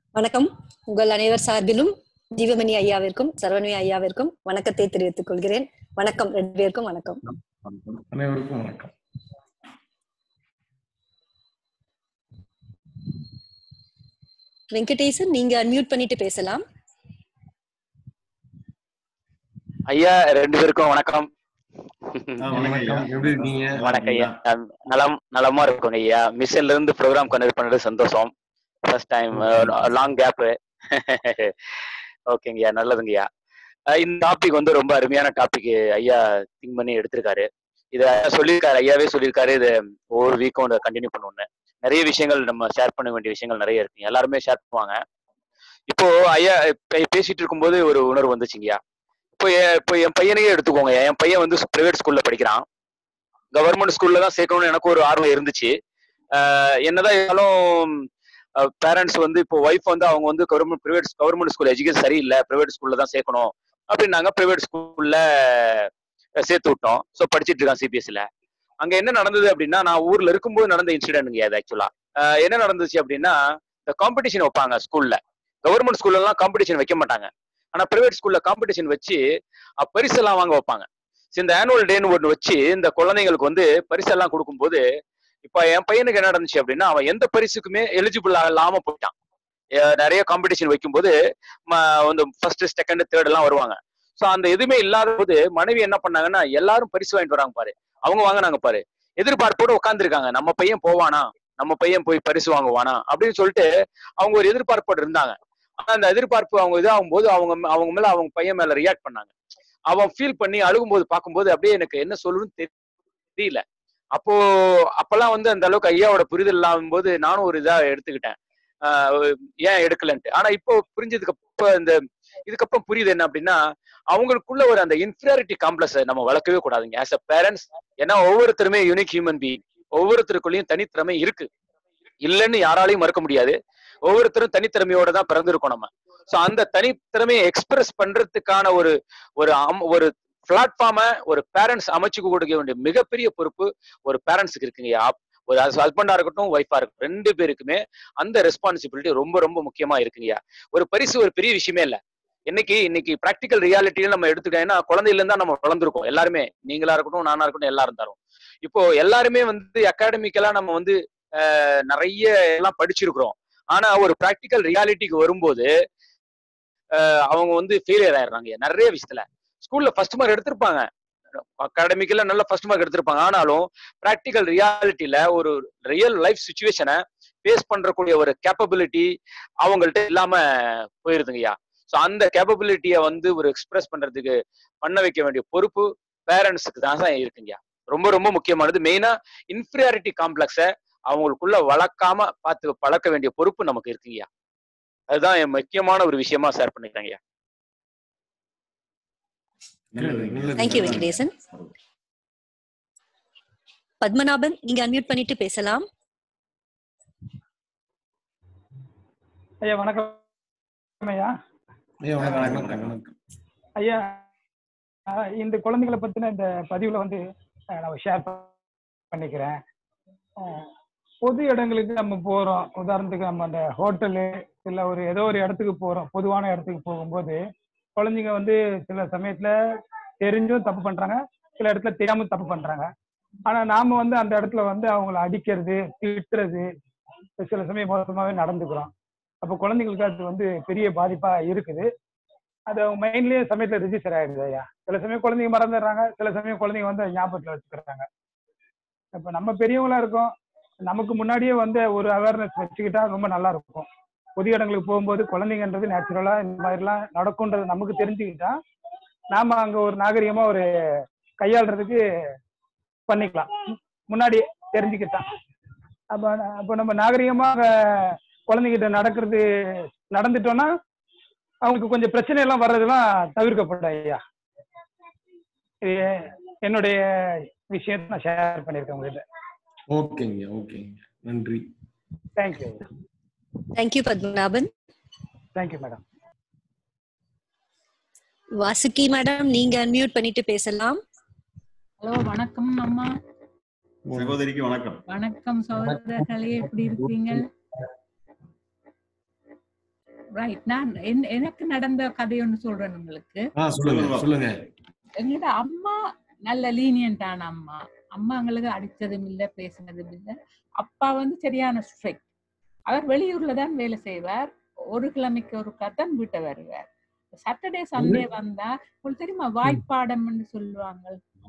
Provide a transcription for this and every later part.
வணக்கம் உங்கள் அனைவர் சார்பிலும் ஜீவமணி ஐயாவிற்கும் சரவணி ஐயாவிற்கும் வணக்கத்தை தெரிவித்துக் கொள்கிறேன் வணக்கம் ரெண்டு பேருக்கும் வணக்கம் வணக்கம். அனைவருக்கும் வணக்கம் வெங்கடேசன் நீங்க அன்மியூட் பண்ணிட்டு பேசலாம் ஐயா ரெண்டு பேருக்கும் வணக்கம் வணக்கம் எப்படி இருக்கீங்க வணக்கம் ஐயா அஹ் நலம் நலமா இருக்கும் ஐயா மிஷன்ல இருந்து ப்ரோக்ராம் கண்டக்ட் பண்ணது சந்தோஷம் ஃபர்ஸ்ட் டைம் லாங் கேப் ஓகேங்க ஐயா நல்லதுங்க ஐயா அஹ் இந்த டாபிக் வந்து ரொம்ப அருமையான டாபிக் ஐயா திங்க் பண்ணி எடுத்திருக்காரு இத சொல்லியிருக்காரு ஐயாவே சொல்லியிருக்காரு இது ஒவ்வொரு வீக்கும் இதை கண்டினியூ பண்ணுவோம்னு நிறைய விஷயங்கள் நம்ம ஷேர் பண்ண வேண்டிய விஷயங்கள் நிறைய இருக்குங்க எல்லாருமே ஷேர் பண்ணுவாங்க இப்போ ஐயா இப்ப பேசிட்டு இருக்கும்போது ஒரு உணர்வு வந்துச்சுங்கய்யா இப்போ என் இப்போ என் பையனையே எடுத்துக்கோங்க என் பையன் வந்து பிரைவேட் ஸ்கூல்ல படிக்கிறான் கவர்மெண்ட் ஸ்கூல்ல தான் சேர்க்கணும்னு எனக்கு ஒரு ஆர்வம் இருந்துச்சு ஆஹ் என்னதான் இருந்தாலும் பேரண்ட்ஸ் வந்து இப்போ ஒய்ஃப் வந்து அவங்க வந்து government private government school education சரியில்லை பிரைவேட் ஸ்கூல்ல தான் சேர்க்கணும் அப்படின்னாங்க பிரைவேட் ஸ்கூல்ல சேர்த்து விட்டோம் ஸோ படிச்சிட்டு இருக்கான் சிபிஎஸ்சில அங்க என்ன நடந்தது அப்படின்னா நான் ஊர்ல இருக்கும்போது நடந்த இன்சிடென்ட்ங்க அது ஆக்சுவலா என்ன நடந்துச்சு அப்படின்னா இந்த காம்படிஷன் வைப்பாங்க ஸ்கூல்ல கவர்மெண்ட் ஸ்கூல்ல எல்லாம் காம்படிஷன் வைக்க மாட்டாங்க ஆனா பிரைவேட் ஸ்கூல்ல காம்படிஷன் வச்சு அஹ், பரிசெல்லாம் வாங்க வைப்பாங்க சரி, இந்த ஆனுவல் டேன்னு ஒன்று வச்சு இந்த குழந்தைங்களுக்கு வந்து பரிசெல்லாம் கொடுக்கும்போது இப்ப என் பையனுக்கு என்ன நடந்துச்சு அப்படின்னா அவன் எந்த பரிசுக்குமே எலிஜிபிள் இல்லாம போயிட்டான் அஹ், நிறைய காம்படிஷன் வைக்கும்போது ம- வந்து ஃபர்ஸ்ட் செகண்ட் தேர்ட் எல்லாம் வருவாங்க ஸோ அந்த எதுவுமே இல்லாத போது மனைவி என்ன பண்ணாங்கன்னா எல்லாரும் பரிசு வாங்கிட்டு வராங்க பாரு அவங்க வாங்கினாங்க பாரு எதிர்பார்ப்போட உட்காந்துருக்காங்க நம்ம பையன் போவானா நம்ம பையன் போய் பரிசு வாங்குவானா அப்படின்னு சொல்லிட்டு அவங்க ஒரு எதிர்பார்ப்போட இருந்தாங்க ஆனா அந்த எதிர்பார்ப்பு அவங்க இதாகும் போது அவங்க ம- அவங்க மேல அவங்க பையன் மேல ரியாக்ட் பண்ணாங்க அவன் ஃபீல் பண்ணி அழுகும்போது பார்க்கும்போது அப்படியே எனக்கு என்ன சொல்லணும்னு தெரியல அப்போ அப்பெல்லாம் வந்து அந்த அளவுக்கு ஐயாவோட புரிதல் இல்லாம போது நானும் ஒரு இதா எடுத்துக்கிட்டேன் ஆஹ் ஏன் எடுக்கலன்ட்டு ஆனா இப்போ புரிஞ்சதுக்கு அப்ப இந்த இதுக்கப்புறம் புரியுது என்ன அப்படின்னா அவங்களுக்குள்ள ஒரு அந்த இன்ஃபீரியாரிட்டி காம்ப்ளெக்ஸ் நம்ம வளர்க்கவே கூடாதுங்க ஆஸ் அ பேரண்ட்ஸ் ஏன்னா ஒவ்வொருத்தருமே யூனிக் ஹியூமன் பீயிங் ஒவ்வொருத்தருக்குள்ளேயும் தனித்திறமை இருக்கு இல்லைன்னு யாராலையும் மறுக்க முடியாது ஒவ்வொருத்தரும் தனித்திறமையோட தான் பிறந்திருக்கோம் நம்ம சோ அந்த தனித்திறமையை எக்ஸ்பிரஸ் பண்றதுக்கான ஒரு ஒரு அம்- ஒரு பிளாட்ஃபார்ம ஒரு பேரண்ட்ஸ் அமைச்சு கொடுக்க வேண்டிய மிகப்பெரிய பொறுப்பு ஒரு பேரண்ட்ஸுக்கு இருக்குங்க ஆப்- ஒரு ஹஸ்பண்டா இருக்கட்டும் ஒய்ஃபா இருக்கட்டும் ரெண்டு பேருக்குமே அந்த ரெஸ்பான்சிபிலிட்டி ரொம்ப ரொம்ப முக்கியமா இருக்குங்கய்யா ஒரு பரிசு ஒரு பெரிய விஷயமே இல்ல இன்னைக்கு இன்னைக்கு ப்ராக்டிக்கல் ரியாலிட்டியில நம்ம எடுத்துக்கிட்டோம்னா குழந்தையில இருந்தா நம்ம வளர்ந்துருக்கோம் எல்லாருமே நீங்களா இருக்கட்டும் நானா இருக்கட்டும் எல்லாரும் தரும் இப்போ எல்லாருமே வந்து அகாடமிக்கலா நம்ம வந்து அஹ், நிறைய எல்லாம் படிச்சிருக்கிறோம் ஆனா ஒரு ப்ராக்டிக்கல் ரியாலிட்டிக்கு வரும்போது அஹ், அவங்க வந்து ஃபெயிலியர் ஆயிடுறாங்க நிறைய விஷயத்துல ஸ்கூல்ல ஃபர்ஸ்ட் மார்க் எடுத்திருப்பாங்க அகாடமிக்கல நல்ல ஃபர்ஸ்ட் மார்க் எடுத்திருப்பாங்க ஆனாலும் ப்ராக்டிக்கல் ரியாலிட்டியில ஒரு ரியல் லைஃப் சுச்சுவேஷனை ஃபேஸ் பண்றக்கூடிய ஒரு கேப்பபிலிட்டி அவங்கள்ட்ட இல்லாம போயிருதுங்கய்யா ஸோ அந்த கேப்பபிலிட்டியை வந்து ஒரு எக்ஸ்பிரஸ் பண்றதுக்கு பண்ண வைக்க வேண்டிய பொறுப்பு பேரண்ட்ஸுக்கு தான் தான் இருக்குங்கய்யா ரொம்ப ரொம்ப முக்கியமானது மெயினா இன்ஃபீரியாரிட்டி காம்ப்ளெக்ஸை அவங்களுக்குள்ள வளர்க்காம பார்த்து பழக்க வேண்டிய பொறுப்பு நமக்கு இருக்குங்கய்யா அதுதான் என் முக்கியமான ஒரு விஷயமா ஷேர் பண்ணிக்கிறேங்கய்யா நல்லது, நல்லது. தேங்க்யூ வெங்கடேசன் பத்மநாபன் நீங்க அன்மியூட் பண்ணிட்டு பேசலாம் ஐயா வணக்கம் ஐயா ஐயா, வணக்கம், வணக்கம், வணக்கம். ஐயா ஆஹ் இந்த குழந்தைகளை பத்தின இந்த பதிவுல வந்து ஆஹ் நான் ஷேர் பண்ணிக்கிறேன் ஆஹ் பொது இடங்களுக்கு நம்ம போறோம் உதாரணத்துக்கு நம்ம அந்த ஹோட்டலு இல்ல ஒரு ஏதோ ஒரு இடத்துக்கு போறோம் பொதுவான இடத்துக்கு போகும்போது குழந்தைங்க வந்து சில சமயத்துல தெரிஞ்சும் தப்பு பண்றாங்க சில இடத்துல தெரியாம தப்பு பண்றாங்க ஆனா நாம வந்து அந்த இடத்துல வந்து அவங்கள அடிக்கிறது திட்டுறது சில சமயம் மோசமாவே நடந்துக்கிறோம் அப்போ குழந்தைங்களுக்கு அது வந்து பெரிய பாதிப்பா இருக்குது அது அவங்க மைண்ட்லயே சமயத்துல ரிஜிஸ்டர் ஆயிடுது ஐயா சில சமயம் குழந்தைங்க மறந்துடுறாங்க சில சமயம் குழந்தைங்க வந்து அதை ஞாபகத்துல வச்சுக்கிறாங்க இப்ப நம்ம பெரியவங்களா இருக்கோம் நமக்கு முன்னாடியே வந்து ஒரு அவேர்னஸ் வச்சுக்கிட்டா ரொம்ப நல்லா இருக்கும் பொது இடங்களுக்கு போகும்போது குழந்தைங்கன்றது நேச்சுரலா இந்த மாதிரிலாம் நடக்கும்ன்றது நமக்கு தெரிஞ்சுக்கிட்டா நாம அங்க ஒரு நாகரிகமா ஒரு கையாளுறதுக்கு பண்ணிக்கலாம் முன்னாடியே தெரிஞ்சுக்கிட்டா அப்ப அப்ப நம்ம நாகரிகமாக குழந்தைகிட்ட நடக்கிறது நடந்துட்டோம்னா அவங்களுக்கு கொஞ்சம் பிரச்சனை எல்லாம் வர்றதெல்லாம் தவிர்க்கப்படும் ஐயா இது என்னுடைய விஷயத்தை நான் ஷேர் பண்ணியிருக்கேன் உங்ககிட்ட ஓகேங்க ஓகேங்க நன்றி thank you thank you Padmanabhan thank you madam Vasuki madam நீங்க அன்மியூட் பண்ணிட்டு பேசலாம் ஹலோ வணக்கம் அம்மா சகோதரிக்கு வணக்கம் வணக்கம் சகோதரர்களே எப்படி இருக்கீங்க ரைட் நான் என்- எனக்கு நடந்த கதை ஒன்று சொல்றேன் உங்களுக்கு ஆ சொல்லுங்க சொல்லுங்க எங்களோட அம்மா நல்ல லீனியன்டான அம்மா அம்மா எங்களுக்கு அடிச்சதும் இல்ல பேசினதும் இல்ல அப்பா வந்து சரியான ஸ்ட்ரிக்ட் அவர் வெளியூர்ல தான் வேலை செய்வார் ஒரு கிழமைக்கு ஒரு தான் வீட்டை வருவார் சாட்டர்டே சண்டே வந்தா உங்களுக்கு தெரியுமா வாய்ப்பாடம்னு சொல்லுவாங்க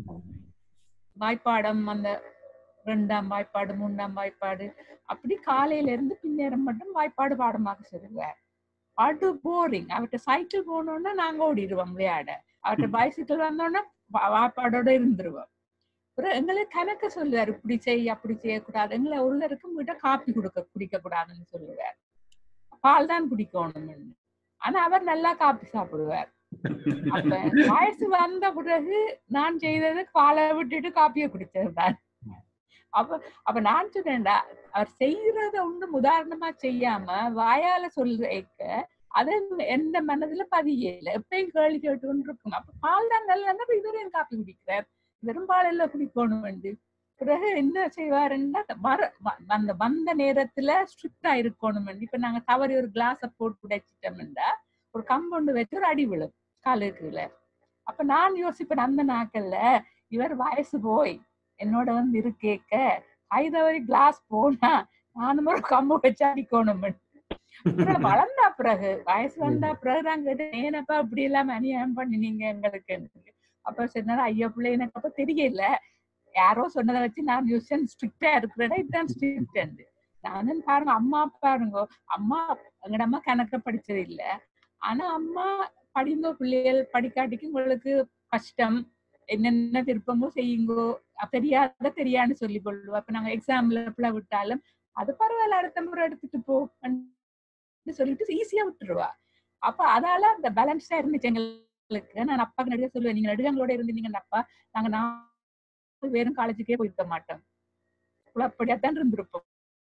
வாய்ப்பாடம் அந்த ரெண்டாம் வாய்ப்பாடு மூணாம் வாய்ப்பாடு அப்படி காலையில இருந்து பின்னேரம் மட்டும் வாய்ப்பாடு பாடமாக சொல்லுவார் பாட்டு போரிங் அவர்கிட்ட சைக்கிள் போனோம்னா நாங்க ஓடிடுவோம் விளையாட அவர்கிட்ட பைசிக்கிள் வந்தோடனே வாய்ப்பாடோட இருந்துருவோம் அப்புறம் எங்களை கணக்க சொல்லுவார் இப்படி செய் அப்படி செய்யக்கூடாது எங்களை உள்ளருக்கும் கிட்ட காப்பி கொடுக்க குடிக்க கூடாதுன்னு சொல்லுவார் பால் தான் குடிக்கணும்னு ஆனா அவர் நல்லா காப்பி சாப்பிடுவார் அப்ப வயசு வந்த பிறகு நான் செய்தது பாலை விட்டுட்டு காப்பியை குடிச்சதுதான் அப்ப அப்ப நான் சொன்னேன்டா அவர் செய்யறத ஒண்ணும் உதாரணமா செய்யாம வாயால சொல்றேக்க அது எந்த மனதுல பதியல எப்பயும் கேள்வி கேட்டு கொண்டு இருக்கும் அப்ப பால் தான் நல்லா இவரையும் காப்பி குடிக்கிறார் வெறும் பால் எல்லாம் குடிக்கணும் வந்து பிறகு என்ன செய்வாருன்னா வர வ- அந்த வந்த நேரத்துல ஸ்ட்ரிக்டா இருக்கணும் இப்ப நாங்க தவறி ஒரு கிளாஸ போட்டு குடைச்சிட்டோம்னா ஒரு கம்பவுண்டு வச்சு ஒரு அடி விழும் காலுக்குள்ள அப்ப நான் யோசிப்பேன் அந்த நாட்கள்ல இவர் வயசு போய் என்னோட வந்து இருக்கேக்க கை தவறி கிளாஸ் போனா நானும் ஒரு கம்பு வச்சு அடிக்கணும் அப்புறம் வளர்ந்தா பிறகு வயசு வந்தா பிறகு நான் கேட்டேன் ஏனப்பா இப்படி எல்லாம் அநியாயம் பண்ணினீங்க எங்களுக்கு அப்ப சொன்னாரு ஐயா பிள்ளை எனக்கு அப்ப தெரியல யாரோ சொன்னதை வச்சு நான் யோசிச்சேன் ஸ்ட்ரிக்டா இருக்கிறேன் இதுதான் ஸ்ட்ரிக்ட் நானும் பாருங்க அம்மா பாருங்க அம்மா எங்கட அம்மா கணக்க படிச்சது இல்ல ஆனா அம்மா படிங்கோ பிள்ளைகள் படிக்காட்டிக்கு உங்களுக்கு கஷ்டம் என்னென்ன விருப்பமோ செய்யுங்கோ அஹ் தெரியாத தெரியான்னு சொல்லி கொள்ளுவோம் அப்ப நாங்க எக்ஸாம்ல பிள்ளை விட்டாலும் அது பரவாயில்ல அடுத்த முறை எடுத்துட்டு போ அப்படின்னு சொல்லிட்டு ஈஸியா விட்டுருவா அப்ப அதால அந்த பேலன்ஸா இருந்துச்சு எங்களுக்கு நான் அப்பாக்கு நிறைய சொல்லுவேன் நீங்க நடுவங்களோட இருந்தீங்கன்னா அப்பா நாங்க நாலு பேரும் காலேஜுக்கே போயிருக்க மாட்டோம் அப்படியாத்தான் இருந்திருப்போம்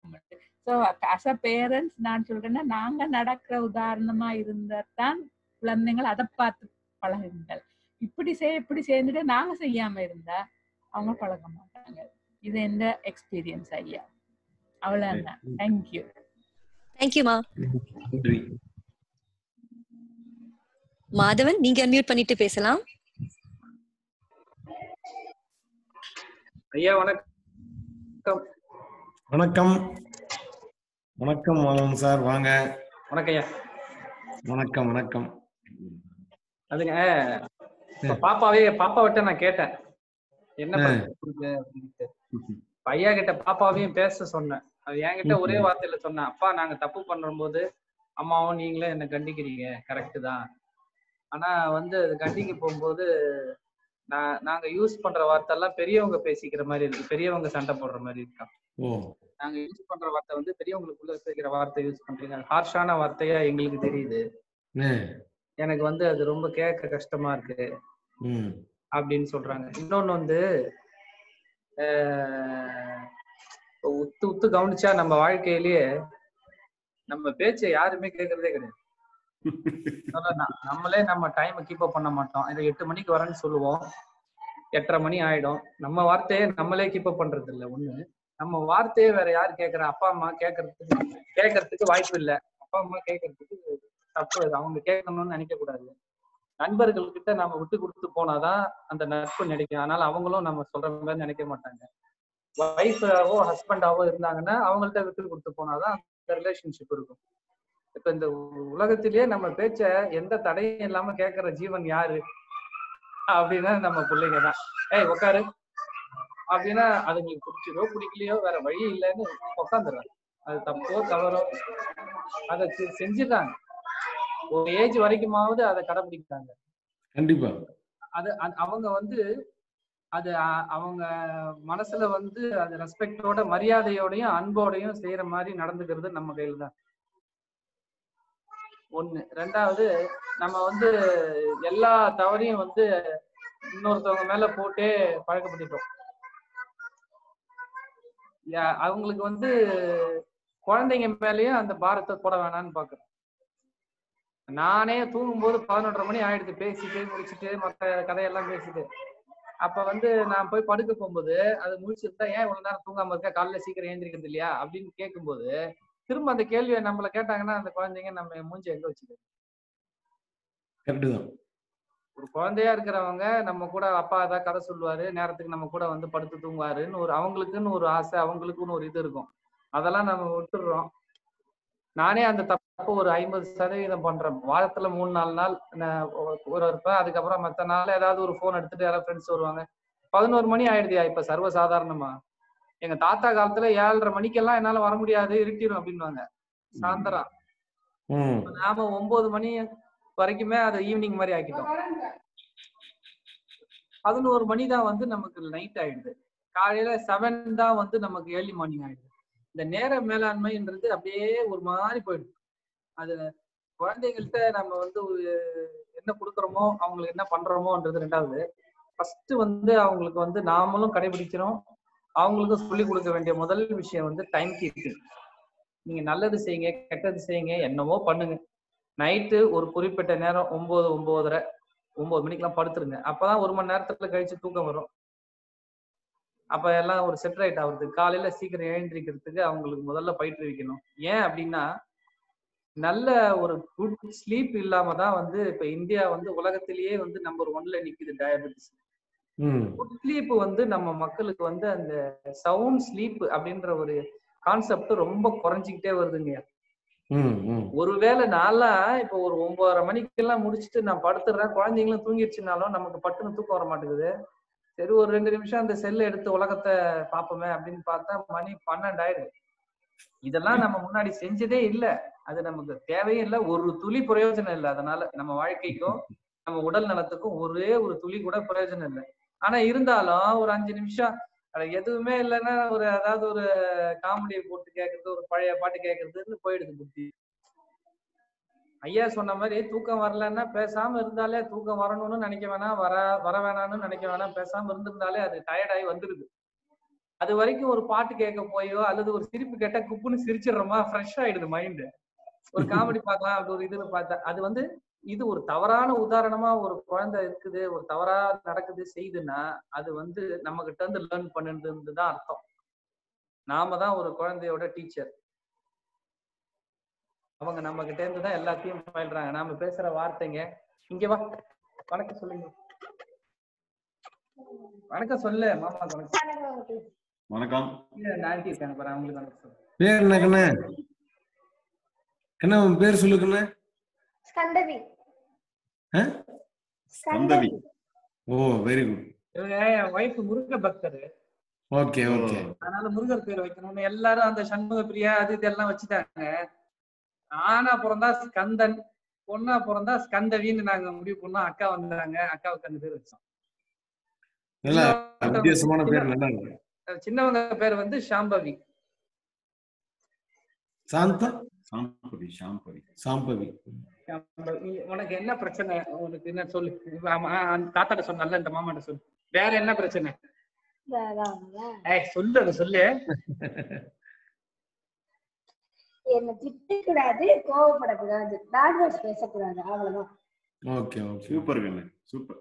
ஸோ அஸ் அ பேரண்ட்ஸ் நான் சொல்றேன்னா நாங்க நடக்கிற உதாரணமா இருந்தாதான் குழந்தைகள் அதை பார்த்து பழகுங்கள் இப்படி செய் இப்படி சேர்ந்துட்டு நாங்க செய்யாம இருந்தா அவங்க பழக மாட்டாங்க இது எந்த எக்ஸ்பீரியன்ஸ் ஐயா அவ்வளவுதான் தேங்க்யூ தேங்க்யூமா நன்றி மாதவன் நீங்க அன்மியூட் பண்ணிட்டு பேசலாம் ஐயா வணக்கம் வணக்கம் வணக்கம் மாதவன் சார் வாங்க வணக்கம் ஐயா வணக்கம் வணக்கம் அதுங்க இப்ப பாப்பாவே பாப்பாவிட்ட நான் கேட்டேன் என்ன ஆ. பண்ணுறது அப்படின்ட்டு இப்ப ஐயா கிட்ட பாப்பாவையும் பேச சொன்னேன் அது என்கிட்ட ஒரே வார்த்தையில சொன்னேன் அப்பா நாங்க தப்பு பண்ணும்போது அம்மாவும் நீங்களே என்ன கண்டிக்கிறீங்க கரெக்டு தான் ஆனா வந்து அது கண்டிக்க போகும்போது நான் நாங்க யூஸ் பண்ற வார்த்தை எல்லாம் பெரியவங்க பேசிக்கிற மாதிரி இருக்கு பெரியவங்க சண்டை போடுற மாதிரி இருக்கா ஓ நாங்க யூஸ் பண்ற வார்த்தை வந்து பெரியவங்களுக்குள்ள பேசுகிற வார்த்தை யூஸ் பண்றீங்க அது ஹார்ஷான வார்த்தையா எங்களுக்கு தெரியுது ஆ, எனக்கு வந்து அது ரொம்ப கேட்க கஷ்டமா இருக்கு ம் அப்படின்னு சொல்றாங்க இன்னொன்னு வந்து ஆஹ், இப்ப உத்து உத்து கவனிச்சா நம்ம வாழ்க்கையிலேயே நம்ம பேச்சை யாருமே கேட்கறதே கிடையாது அதான் ந- நம்மளே நம்ம டைமை கீப் அப் பண்ண மாட்டோம் இதை எட்டு மணிக்கு வரேன்னு சொல்லுவோம் எட்டரை மணி ஆயிடும் நம்ம வார்த்தையை நம்மளே கீப் அப் பண்றது இல்ல ஒண்ணு நம்ம வார்த்தையே வேற யாரு கேட்கறா அப்பா அம்மா கேட்கறதுக்கு கேட்கறதுக்கு வாய்ப்பு இல்ல அப்பா அம்மா கேட்கறதுக்கு தப்பு அது அவங்க கேட்கணும்னு நினைக்க கூடாது நண்பர்கள் கிட்ட நம்ம விட்டு கொடுத்து போனாதான் அந்த நட்பு நினைக்கும் அதனால அவங்களும் நம்ம சொல்ற மாதிரி நினைக்க மாட்டாங்க ஒய்ஃபாவோ ஹஸ்பண்டாவோ இருந்தாங்கன்னா அவங்கள்ட்ட விட்டு கொடுத்து போனாதான் அந்த ரிலேஷன்ஷிப் இருக்கும் இப்ப இந்த உலகத்திலேயே நம்ம பேச்ச எந்த தடையும் இல்லாம கேட்கற ஜீவன் யாரு அப்படின்னா நம்ம பிள்ளைங்க தான் ஏய் உட்காரு அப்படின்னா அதுங்களுக்கு பிடிச்சதோ பிடிக்கலையோ வேற வழி இல்லைன்னு உட்காந்துடுறாங்க அது தப்போ தவறோ அதை செ- செஞ்சுட்டாங்க ஒரு ஏஜ் வரைக்குமாவது அதை கடைபிடிக்கிறாங்க கண்டிப்பா அது அது- அவங்க வந்து அது அ- அவங்க மனசுல வந்து அது ரெஸ்பெக்டோட மரியாதையோடையும் அன்போடையும் செய்யற மாதிரி நடந்துக்கிறது நம்ம கையில தான் ஒண்ணு ரெண்டாவது நம்ம வந்து எல்லா தவறையும் வந்து இன்னொருத்தவங்க மேல போட்டே பழக்கப்பட்டுட்டோம் யா- அவங்களுக்கு வந்து குழந்தைங்க மேலயும் அந்த பாரத்தை போட வேணாம்னு பாக்குறேன் நானே தூங்கும்போது பதினொன்றரை மணி ஆயிடுது பேசிட்டு முடிச்சிட்டு மத்த கதையெல்லாம் பேசிட்டு அப்ப வந்து நான் போய் படுக்க போகும்போது அது முடிச்சிருந்தா ஏன் இவ்வளவு நேரம் தூங்காம இருக்க காலைல சீக்கிரம் ஏந்திரிக்கிறது இல்லையா அப்படின்னு கேட்கும்போது திரும்ப அந்த கேள்வியை நம்மள கேட்டாங்கன்னா அந்த குழந்தைங்க நம்ம மூஞ்சி எங்க வச்சுக்கிறது கரெக்டு தான் ஒரு குழந்தையா இருக்கிறவங்க நம்ம கூட அப்பா ஏதாவது கதை சொல்லுவாரு நேரத்துக்கு நம்ம கூட வந்து படுத்து தூங்குவாருன்னு ஒரு அவங்களுக்குன்னு ஒரு ஆசை அவங்களுக்குன்னு ஒரு இது இருக்கும் அதெல்லாம் நம்ம விட்டுடுறோம் நானே அந்த தப்பு ஒரு ஐம்பது சதவீதம் பண்றேன் வாரத்துல மூணு நாலு நாள் நான் ஒ- ஒரு இருப்பேன் அதுக்கப்புறம் மத்த நாள் ஏதாவது ஒரு ஃபோன் எடுத்துட்டு யாராவது ஃப்ரெண்ட்ஸ் வருவாங்க பதினோரு மணி ஆயிடுதியா இப்ப சர்வசாதாரணமா எங்க தாத்தா காலத்துல ஏழரை மணிக்கெல்லாம் என்னால வர முடியாது இருட்டிடும் அப்படின்னுவாங்க சாயந்தரம் ம் நாம ஒன்பது மணி வரைக்குமே அதை ஈவினிங் மாதிரி ஆக்கிட்டோம் பதினோரு மணி தான் வந்து நமக்கு நைட் ஆயிடுது காலையில செவன் தான் வந்து நமக்கு ஏர்லி மார்னிங் ஆயிடுது இந்த நேர மேலாண்மைன்றது அப்படியே ஒரு மாதிரி போயிடுது அது குழந்தைகள்கிட்ட நம்ம வந்து ஒரு என்ன கொடுக்குறோமோ அவங்களுக்கு என்ன பண்றோமோன்றது ரெண்டாவது ஃபர்ஸ்ட் வந்து அவங்களுக்கு வந்து நாமளும் கடைபிடிக்கிறோம் அவங்களுக்கும் சொல்லி கொடுக்க வேண்டிய முதல் விஷயம் வந்து டைம் கீப்பிங் நீங்க நல்லது செய்யுங்க கெட்டது செய்யுங்க என்னவோ பண்ணுங்க நைட்டு ஒரு குறிப்பிட்ட நேரம் ஒன்பது ஒன்பதரை ஒன்பது மணிக்கெல்லாம் படுத்துருங்க அப்பதான் ஒரு மணி நேரத்துல கழிச்சு தூக்கம் வரும் அப்ப எல்லாம் ஒரு செட் ரைட் ஆகுறது காலையில சீக்கிரம் எழுந்திரிக்கிறதுக்கு அவங்களுக்கு முதல்ல பயிற்றுவிக்கணும் ஏன் அப்படின்னா நல்ல ஒரு குட் ஸ்லீப் இல்லாம தான் வந்து இப்ப இந்தியா வந்து உலகத்திலேயே வந்து நம்பர் ஒன்ல நிக்குது டயபெட்டிஸ் ம் குட் ஸ்லீப் வந்து நம்ம மக்களுக்கு வந்து அந்த சவுண்ட் ஸ்லீப் அப்படின்ற ஒரு கான்செப்ட் ரொம்ப குறைஞ்சிக்கிட்டே வருதுங்க ம் ம் ஒருவேளை நான்லாம் இப்போ ஒரு ஒன்பதரை மணிக்கெல்லாம் முடிச்சுட்டு நான் படுத்துடுறேன் குழந்தைங்களும் தூங்கிடுச்சுனாலும் நமக்கு பட்டுன்னு தூக்கம் வர மாட்டேங்குது சரி ஒரு ரெண்டு நிமிஷம் அந்த செல்லை எடுத்து உலகத்தை பார்ப்போமே அப்படின்னு பார்த்தா மணி பன்னெண்டாயிடுது இதெல்லாம் நம்ம முன்னாடி செஞ்சதே இல்ல அது நமக்கு தேவையும் இல்லை ஒரு துளி பிரயோஜனம் இல்லை அதனால நம்ம வாழ்க்கைக்கும் நம்ம உடல் நலத்துக்கும் ஒரே ஒரு துளி கூட பிரயோஜனம் இல்லை ஆனா இருந்தாலும் ஒரு அஞ்சு நிமிஷம் அட எதுவுமே இல்லைன்னா ஒரு அதாவது ஒரு காமெடியை போட்டு கேட்கறது ஒரு பழைய பாட்டு கேட்கறதுன்னு போயிடுது புத்தி ஐயா சொன்ன மாதிரி தூக்கம் வரலன்னா பேசாம இருந்தாலே தூக்கம் வரணும்னு நினைக்க வேணாம் வர வர வேணாம்னு நினைக்க வேணாம் பேசாம இருந்திருந்தாலே அது டயர்டாகி வந்துருது அது வரைக்கும் ஒரு பாட்டு கேட்க போயோ அல்லது ஒரு சிரிப்பு கேட்டா குப்புன்னு சிரிச்சிடுறோமா ஃப்ரெஷ் ஆயிடுது மைண்டு ஒரு காமெடி பார்க்கலாம் அப்படி ஒரு இதுன்னு பார்த்தா அது வந்து இது ஒரு தவறான உதாரணமா ஒரு குழந்தை இருக்குது ஒரு தவறா நடக்குது செய்யுதுன்னா அது வந்து நம்ம கிட்ட இருந்து லேர்ன் பண்ணுறது தான் அர்த்தம் நாம தான் ஒரு குழந்தையோட டீச்சர் அவங்க நம்ம கிட்ட இருந்து தான் எல்லாத்தையும் பயில்றாங்க நாம பேசுற வார்த்தைங்க இங்க வா வணக்கம் சொல்லுங்க வணக்கம் சொல்லு மாமா வணக்கம் வணக்கம் கீழே இந்த ஆண்டி இருக்காங்க பாரு அவங்களுக்கு வணக்கம் சொல்லு பேர் என்ன கண்ணே கண்ணா உன் பேர் சொல்லு கண்ணே ஸ்கந்தவி ஆ? சந்தவி ஓ வெரி குட் இவங்க என் ஒய்ஃப் முருக பக்தர் ஓகே ஓகே அதனால முருகர் பேர் வைக்கணும்னு எல்லாரும் அந்த சண்முக பிரியா அது இதெல்லாம் வச்சுட்டாங்க ஆனா பிறந்தா ஸ்கந்தன் பொண்ணா பிறந்தா ஸ்கந்தவின்னு நாங்க முடிவு பண்ணோம் அக்கா வந்தாங்க அக்காவுக்கு அந்த பேர் வச்சோம் நல்லா வித்தியாசமான பேர் நல்லா இருக்கு அஹ் சின்னவங்க பேர் வந்து சாம்பவி சாந்தா சாம்பவி சாம்பவி சாம்பவி சாம்பவி. உனக்கு என்ன பிரச்சனை உனக்கு என்ன சொல்லு ஆமா, ஆ, அந்த தாத்தாட்ட சொன்னல இந்த மாமாட்ட சொல்லு வேற என்ன பிரச்சனை ஏய் சொல்லு அதை சொல்லு என்ன திட்டக்கூடாது கோவப்படக்கூடாது பேட் வேர்ட்ஸ் பேசக்கூடாது அவ்வளவுதான் ஓகே ஓகே சூப்பர் கண்ணு சூப்பர்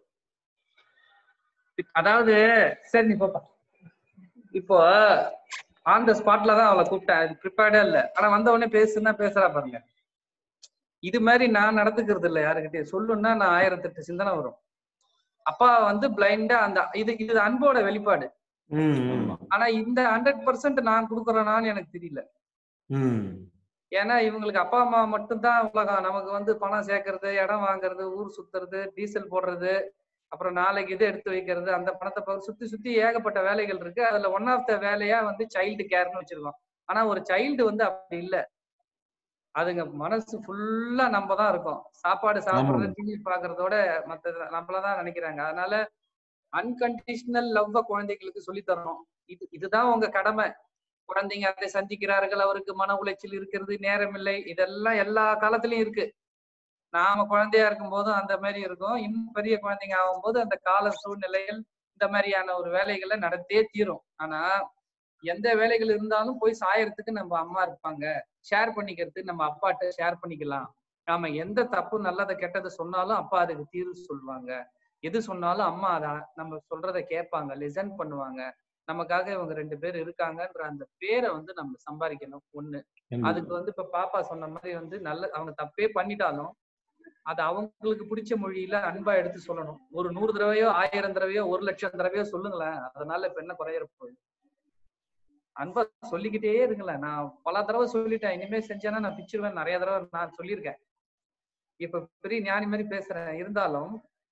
அதாவது சரி நீ போப்பா இப்போ ஆன் த ஸ்பாட்ல தான் அவளை கூப்பிட்டேன் அது ப்ரிப்பேர்டே இல்ல ஆனா வந்த உடனே பேசுனா பேசுறா பாருங்க இது மாதிரி நான் நடந்துக்கிறது இல்ல யாருக்கிட்டயும் சொல்லுன்னா நான் ஆயிரத்தெட்டு சிந்தனை வரும் அப்பா வந்து பிளைண்டா அந்த இது இது அன்போட வெளிப்பாடு ம் ம், ஆனா இந்த ஹண்ட்ரட் பர்சன்ட் நான் கொடுக்குறேனான்னு எனக்கு தெரியல ம் ஏன்னா இவங்களுக்கு அப்பா அம்மா மட்டும்தான் உலகம் நமக்கு வந்து பணம் சேர்க்கறது இடம் வாங்குறது ஊர் சுத்துறது டீசல் போடுறது அப்புறம் நாளைக்கு இது எடுத்து வைக்கிறது அந்த பணத்தை ப- சுத்தி சுத்தி ஏகப்பட்ட வேலைகள் இருக்கு அதுல ஒன் ஆஃப் த வேலையா வந்து சைல்டு கேர்னு வச்சிருக்கோம் ஆனா ஒரு சைல்டு வந்து அப்படி இல்ல அதுங்க மனசு ஃபுல்லா நம்ம தான் இருக்கோம் சாப்பாடு சாப்பிடுறது டிவி பாக்குறதோட மத்த நம்மளதான் நினைக்கிறாங்க அதனால அன்கண்டிஷனல் லவ்வ குழந்தைகளுக்கு சொல்லி தரணும் இது இதுதான் உங்க கடமை குழந்தைங்க அதை சந்திக்கிறார்கள் அவருக்கு மன உளைச்சல் இருக்கிறது நேரமில்லை இதெல்லாம் எல்லா காலத்திலயும் இருக்கு நாம குழந்தையா இருக்கும் போதும் அந்த மாதிரி இருக்கும் இன்னும் பெரிய குழந்தைங்க ஆகும்போது அந்த கால சூழ்நிலைகள் இந்த மாதிரியான ஒரு வேலைகளை நடத்தே தீரும் ஆனா எந்த வேலைகள் இருந்தாலும் போய் சாயறதுக்கு நம்ம அம்மா இருப்பாங்க ஷேர் பண்ணிக்கிறதுக்கு நம்ம அப்பாட்ட ஷேர் பண்ணிக்கலாம் நாம எந்த தப்பு நல்லதை கெட்டதை சொன்னாலும் அப்பா அதுக்கு தீர்வு சொல்லுவாங்க எது சொன்னாலும் அம்மா அதை நம்ம சொல்றதை கேட்பாங்க லிசன் பண்ணுவாங்க நமக்காக இவங்க ரெண்டு பேர் இருக்காங்கன்ற அந்த பேரை வந்து நம்ம சம்பாதிக்கணும் ஒண்ணு அதுக்கு வந்து இப்ப பாப்பா சொன்ன மாதிரி வந்து நல்ல அவங்க தப்பே பண்ணிட்டாலும் அது அவங்களுக்கு பிடிச்ச மொழியில அன்பா எடுத்து சொல்லணும் ஒரு நூறு தடவையோ ஆயிரம் தடவையோ ஒரு லட்சம் தடவையோ சொல்லுங்களேன் அதனால இப்ப என்ன குறையிற போகுது அன்பா சொல்லிக்கிட்டே இருங்களேன் நான் பல தடவை சொல்லிட்டேன் இனிமே செஞ்சேன்னா நான் பிச்சிருவேன் நிறைய தடவை நான் சொல்லியிருக்கேன் இப்ப பெரிய ஞானி மாதிரி பேசுறேன் இருந்தாலும்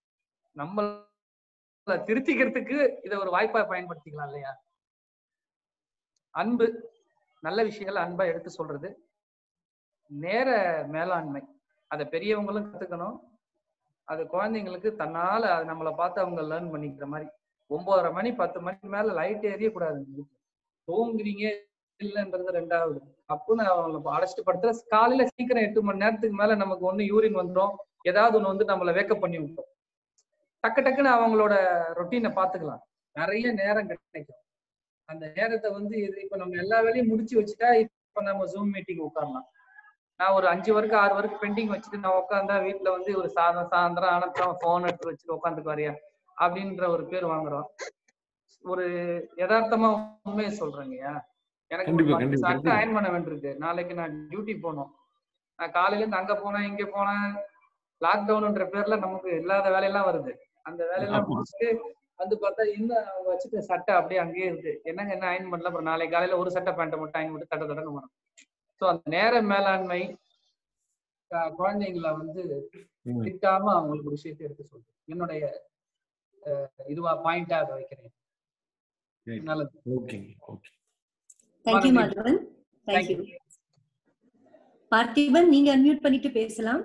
நம்ம திருத்திக்கிறதுக்கு இதை ஒரு வாய்ப்பா பயன்படுத்திக்கலாம் இல்லையா அன்பு நல்ல விஷயங்களை அன்பா எடுத்து சொல்றது நேர மேலாண்மை அதை பெரியவங்களும் கத்துக்கணும் அது குழந்தைங்களுக்கு தன்னால அது நம்மளை பார்த்து அவங்க லேர்ன் பண்ணிக்கிற மாதிரி ஒன்பதரை மணி பத்து மணிக்கு மேல லைட் எரியக்கூடாது தூங்குறீங்க இல்லைன்றது ரெண்டாவது அப்போ நான் அவங்களை அடைச்சிட்டு படுத்துற காலையில சீக்கிரம் எட்டு மணி நேரத்துக்கு மேல நமக்கு ஒண்ணு யூரின் வந்துடும் ஏதாவது ஒண்ணு வந்து நம்மள வேக்கப் பண்ணி விட்டோம் டக்கு டக்குன்னு அவங்களோட ரொட்டீனை பாத்துக்கலாம் நிறைய நேரம் கிடைக்கும் அந்த நேரத்தை வந்து இது இப்ப நம்ம எல்லா வேலையும் முடிச்சு வச்சுட்டா இப்ப நம்ம ஜூம் மீட்டிங் உட்காரலாம் நான் ஒரு அஞ்சு வரைக்கும் ஆறு வரைக்கும் பெண்டிங் வச்சுட்டு நான் உட்காந்தா வீட்டுல வந்து ஒரு சாதம் சாயந்தரம் ஆனத்தம் போன் எடுத்து வச்சுட்டு உட்காந்துக்கு வரையா அப்படின்ற ஒரு பேர் வாங்குறோம் ஒரு யதார்த்தமா உண்மையை சொல்றேங்கய்யா எனக்கு ஒரு கண்டிப்பா, பத்து கண்டிப்பா, சட்டை கண்டிப்பா. அயன் பண்ண வேண்டியிருக்கு நாளைக்கு நான் டியூட்டி போகணும் நான் காலையில இருந்து அங்க போனேன் இங்க போனேன் லாக்டவுன்ன்ற பேர்ல நமக்கு இல்லாத வேலையெல்லாம் வருது அந்த வேலையெல்லாம் ஆமா. முடிச்சுட்டு வந்து பார்த்தா இன்னும் அவங்க வச்சுட்டு சட்டை அப்படியே அங்கேயே இருக்கு என்னங்க என்ன அயன் பண்ணல அப்புறம் நாளைக்கு காலையில ஒரு சட்டை பேண்ட்டை மட்டும் அயன் பண்ணி தட்ட தட்டன்னு வரும் ஸோ அந்த நேர மேலாண்மை அஹ் குழந்தைங்களை வந்து ம். திட்டாம அவங்களுக்கு ஒரு விஷயத்தை எடுத்து சொல்றது என்னுடைய அஹ், இதுவா பாயிண்டா அதை வைக்கிறேன் Right. நல்லது ஓகேங்க ஓகே தேங்க்யூ நன்றி. மாதவன் தேங்க்யூ தேங்க்யூ பார்த்திபன் நீங்க அன்மியூட் பண்ணிட்டு பேசலாம்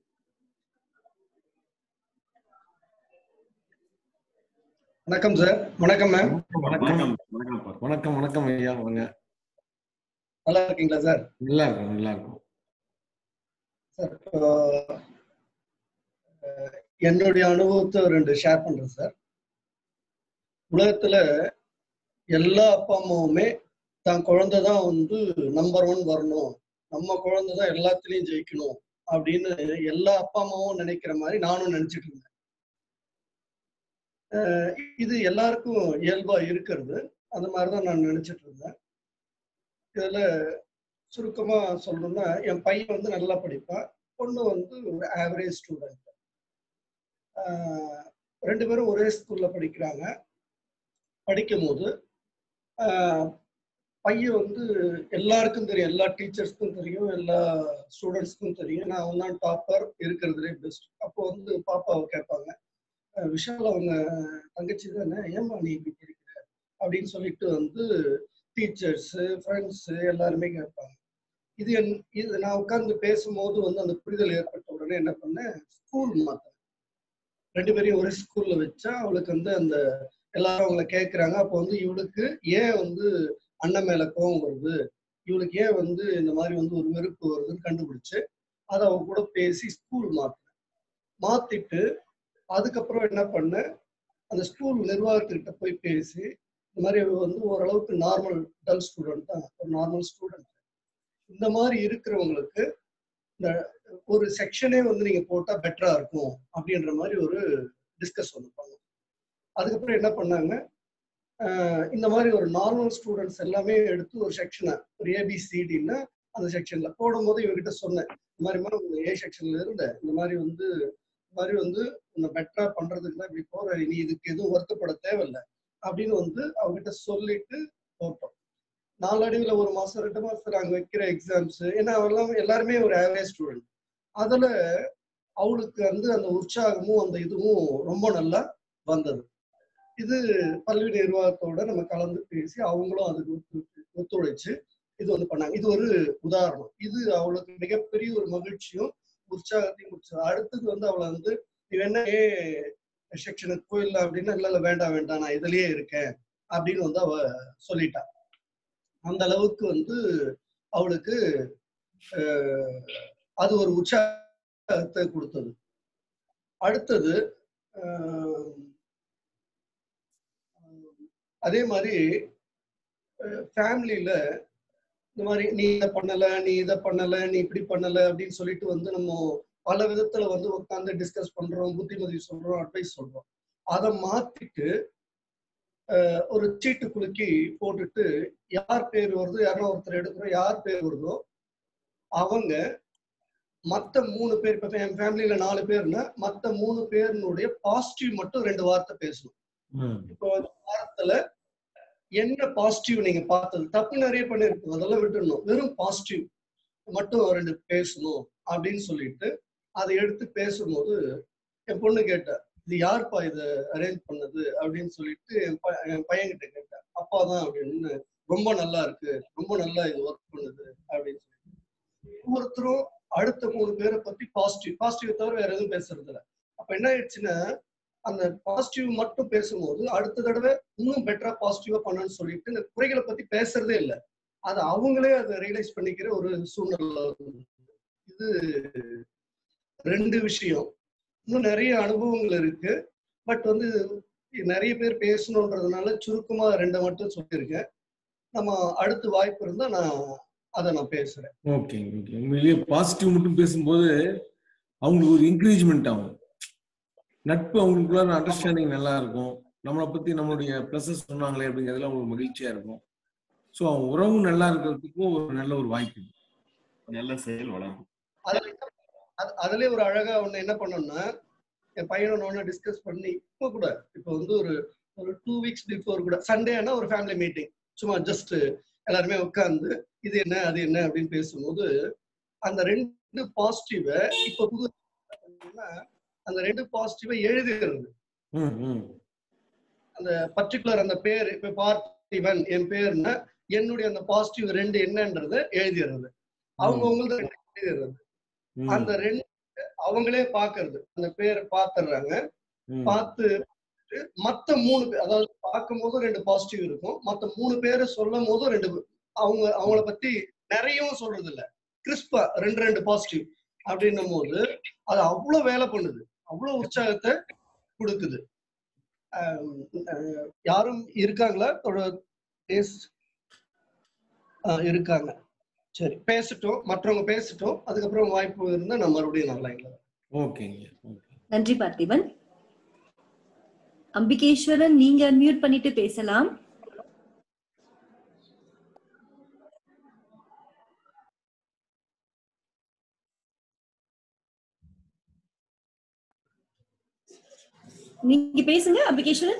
வணக்கம் சார் வணக்கம் மேம் வணக்கம் வணக்கம் வணக்கம் அப்பா. வணக்கம் வணக்கம் ஐயா வாங்க நல்லா இருக்கீங்களா சார் நல்லா இருக்கும் நல்லா இருக்கும் சார் இப்போ அஹ், என்னுடைய அனுபவத்தை ரெண்டு ஷேர் பண்றேன் சார் உலகத்துல எல்லா அப்பா அம்மாவுமே தன் குழந்தை தான் வந்து நம்பர் ஒன் வரணும் நம்ம குழந்தை தான் எல்லாத்துலயும் ஜெயிக்கணும் அப்படின்னு எல்லா அப்பா அம்மாவும் நினைக்கிற மாதிரி நானும் நினைச்சிட்டு இருந்தேன் அஹ், இது எல்லாருக்கும் இயல்பா இருக்கிறது அந்த மாதிரிதான் நான் நினைச்சிட்டு இருந்தேன் இதுல சுருக்கமா சொல்லணும்னா என் பையன் வந்து நல்லா படிப்பான் பொண்ணு வந்து ஒரு ஆவரேஜ் ஸ்டூடெண்ட் ரெண்டு பேரும் ஒரே ஸ்கூல்ல படிக்கிறாங்க படிக்கும் போது ஆஹ், பையன் வந்து எல்லாருக்கும் தெரியும் எல்லா டீச்சர்ஸ்க்கும் தெரியும் எல்லா ஸ்டூடெண்ட்ஸ்க்கும் தெரியும் நான் அவன் தான் டாப்பர் இருக்கிறதுலே பெஸ்ட் அப்போ வந்து பாப்பாவை கேட்பாங்க அஹ், விஷால் அவங்க தங்கச்சி தானே ஏம்மா நீ இப்படி படிக்கிற அப்படின்னு சொல்லிட்டு வந்து டீச்சர்ஸு ஃப்ரெண்ட்ஸு எல்லாருமே கேட்பாங்க இது என் இது நான் உட்கார்ந்து பேசும்போது வந்து அந்த புரிதல் ஏற்பட்ட உடனே என்ன பண்ணேன் ஸ்கூல் மாத்தேன் ரெண்டு பேரையும் ஒரே ஸ்கூல்ல வச்சா அவளுக்கு வந்து அந்த எல்லாரும் அவங்கள கேட்குறாங்க அப்போ வந்து இவளுக்கு ஏன் வந்து அண்ணன் மேல கோவம் வருது இவளுக்கு ஏன் வந்து இந்த மாதிரி வந்து ஒரு வெறுப்பு வருதுன்னு கண்டுபிடிச்சு அதை அவ கூட பேசி ஸ்கூல் மாத்தினேன் மாத்திட்டு அதுக்கப்புறம் என்ன பண்ணேன் அந்த ஸ்கூல் நிர்வாகத்துக்கிட்ட போய் பேசி இந்த மாதிரி இவ வந்து ஓரளவுக்கு நார்மல் டல் ஸ்டூடெண்ட் தான் ஒரு நார்மல் ஸ்டூடெண்ட் இந்த மாதிரி இருக்கிறவங்களுக்கு இந்த ஒரு செக்ஷனே வந்து நீங்க போட்டா பெட்டரா இருக்கும் அப்படின்ற மாதிரி ஒரு டிஸ்கஸ் ஒன்று பண்ணோம் அதுக்கப்புறம் என்ன பண்ணாங்க ஆஹ் இந்த மாதிரி ஒரு நார்மல் ஸ்டூடெண்ட்ஸ் எல்லாமே எடுத்து ஒரு செக்ஷனை ஒரு ஏபிசிடின்னு அந்த செக்ஷன்ல போடும்போது இவகிட்ட சொன்னேன் இந்த மாதிரி மேம் ஏ செக்ஷன்ல இருந்த இந்த மாதிரி வந்து இந்த மாதிரி வந்து உன்னை பெட்டரா பண்றதுக்கு தான் இப்படி போற நீ இதுக்கு எதுவும் வருத்தப்பட தேவையில்லை அப்படின்னு வந்து அவங்ககிட்ட சொல்லிட்டு போட்டோம் நாளடைவுல ஒரு மாசம் ரெண்டு மாசம் நாங்க வைக்கிற எக்ஸாம்ஸ் ஏன்னா அவெல்லாம் எல்லாருமே ஒரு ஆவரேஜ் ஸ்டூடெண்ட் அதுல அவளுக்கு வந்து அந்த உற்சாகமும் அந்த இதுவும் ரொம்ப நல்லா வந்தது இது பல்வி நிர்வாகத்தோட நம்ம கலந்து பேசி அவங்களும் அதுக்கு ஒத்து- ஒத்துழைச்சு இது வந்து பண்ணாங்க இது ஒரு உதாரணம் இது அவளுக்கு மிகப்பெரிய ஒரு மகிழ்ச்சியும் உற்சாகத்தையும் கொடுத்தது அடுத்தது வந்து அவளை வந்து நீ என்ன ஏ செக்ஷனுக்கு போயிடலாம் அப்படின்னா இல்ல இல்ல வேண்டாம் வேண்டாம் நான் இதுலயே இருக்கேன் அப்படின்னு வந்து அவ சொல்லிட்டா அந்த அளவுக்கு வந்து அவளுக்கு அஹ், அது ஒரு உற்சாகத்தை கொடுத்தது அடுத்தது அஹ், அதே மாதிரி ஃபேமிலியில இந்த மாதிரி நீ இதை பண்ணல நீ இதை பண்ணல நீ இப்படி பண்ணல அப்படின்னு சொல்லிட்டு வந்து நம்ம பல விதத்துல வந்து உட்காந்து டிஸ்கஸ் பண்றோம் புத்திமதி சொல்றோம் அட்வைஸ் சொல்றோம் அதை மாத்திட்டு அஹ், ஒரு சீட்டு குலுக்கி போட்டுட்டு யார் பேர் வருதோ யாரோ ஒருத்தர் எடுக்கிறோம் யார் பேர் வருதோ அவங்க மத்த மூணு பேர் இப்ப என் ஃபேமிலியில நாலு பேர்னா மத்த மூணு பேருனுடைய பாசிட்டிவ் மட்டும் ரெண்டு வார்த்தை பேசணும் ம் இப்போ வந்து வாரத்துல என்ன பாசிட்டிவ் நீங்க பார்த்தது தப்பு நிறைய பண்ணிருக்கோம் அதெல்லாம் விட்டுடணும் வெறும் பாசிட்டிவ் மட்டும் ரெண்டு பேசணும் அப்படின்னு சொல்லிட்டு அதை எடுத்து பேசும்போது என் பொண்ணு கேட்டா இது யாருப்பா இதை அரேஞ்ச் பண்ணது அப்படின்னு சொல்லிட்டு என் ப- என் பையன்கிட்ட கேட்டேன் அப்பா தான் அப்படின்னு ரொம்ப நல்லா இருக்கு ரொம்ப நல்லா இது ஒர்க் பண்ணுது அப்படின்னு சொல்லி ஒவ்வொருத்தரும் அடுத்த மூணு பேரை பத்தி பாசிட்டிவ் பாசிட்டிவ் தவிர வேற எதுவும் பேசுறது இல்ல அப்ப என்ன ஆயிடுச்சுன்னா அந்த பாசிட்டிவ் மட்டும் பேசும்போது அடுத்த தடவை இன்னும் பெட்டரா பாசிட்டிவா பண்ணணும்னு சொல்லிட்டு இந்த குறைகளை பத்தி பேசுறதே இல்லை அது அவங்களே அதை ரியலைஸ் பண்ணிக்கிற ஒரு சூழ்நிலை வந்தது. இது ரெண்டு விஷயம் இன்னும் நிறைய அனுபவங்கள் இருக்கு பட் வந்து நிறைய பேர் பேசணுன்றதுனால சுருக்கமா ரெண்டை மட்டும் சொல்லியிருக்கேன் நம்ம அடுத்து வாய்ப்பு இருந்தா நான் அதை நான் பேசுறேன் ஓகே ஓகே உண்மையிலேயே பாசிட்டிவ் மட்டும் பேசும்போது அவங்களுக்கு ஒரு என்கரேஜ்மெண்ட் ஆகும் நட்பு அவங்களுக்குள்ள அண்டர்ஸ்டாண்டிங் நல்லா இருக்கும் நம்மளை பத்தி நம்மளுடைய ப்ளஸஸ் சொன்னாங்களே அப்படிங்கிறதுல அவங்களுக்கு மகிழ்ச்சியா இருக்கும் ஸோ அவங்க உறவு நல்லா இருக்கிறதுக்கும் ஒரு நல்ல ஒரு வாய்ப்பு இது. நல்ல செயல் வளரும் அதுல அது- அதுலயே ஒரு அழகா ஒண்ணு என்ன பண்ணோம்னா என் பையனோட ஒன்று டிஸ்கஸ் பண்ணி இப்போ கூட இப்போ வந்து ஒரு ஒரு டூ வீக்ஸ் பிஃபோர் கூட சண்டேனா ஒரு ஃபேமிலி மீட்டிங் சும்மா ஜஸ்ட் எல்லாருமே உட்கார்ந்து இது என்ன அது என்ன அப்படின்னு பேசும்போது அந்த ரெண்டு பாசிட்டிவை இப்போ புது என்னன்னா, அந்த ரெண்டு பாசிட்டிவை எழுதிடுறது ம் ம் அந்த பர்டிகுலர் அந்த பேர் இப்ப பார்த்திவன் என் பேர்னா என்னுடைய அந்த பாசிட்டிவ் ரெண்டு என்னன்றத எழுதிடுறது அவங்க உங்களுக்கு ரெண்டு எழுதிடுறது ம், அந்த ரெண்டு அவங்களே பாக்குறது அந்த பேரை பாத்துறாங்க ம். பார்த்து மத்த மூணு பேர் அதாவது பார்க்கும் போதும் ரெண்டு பாசிட்டிவ் இருக்கும் மத்த மூணு பேரை சொல்லும் போதும் ரெண்டு அவங்க அவங்கள பத்தி நிறையவும் சொல்றது இல்ல கிறிஸ்பா ரெண்டு ரெண்டு பாசிட்டிவ் அப்படின்னும் போது அது அவ்வளவு வேலை பண்ணுது அவ்வளவு உற்சாகத்தை கொடுக்குது ஆஹ் ஆஹ் யாரும் இருக்காங்களா தொட- பேஸ் ஆஹ் இருக்காங்க சரி பேசட்டும் மற்றவங்க பேசட்டும் அதுக்கப்புறம் வாய்ப்பு இருந்தா நான் மறுபடியும் நல்லா இல்லை ஓகேங்க ஓகே நன்றி பார்த்திபன் அம்பிகேஸ்வரன் நீங்க அன்மியூட் பண்ணிட்டு பேசலாம் நீங்க பேசுங்க அம்பிகேஸ்வரன்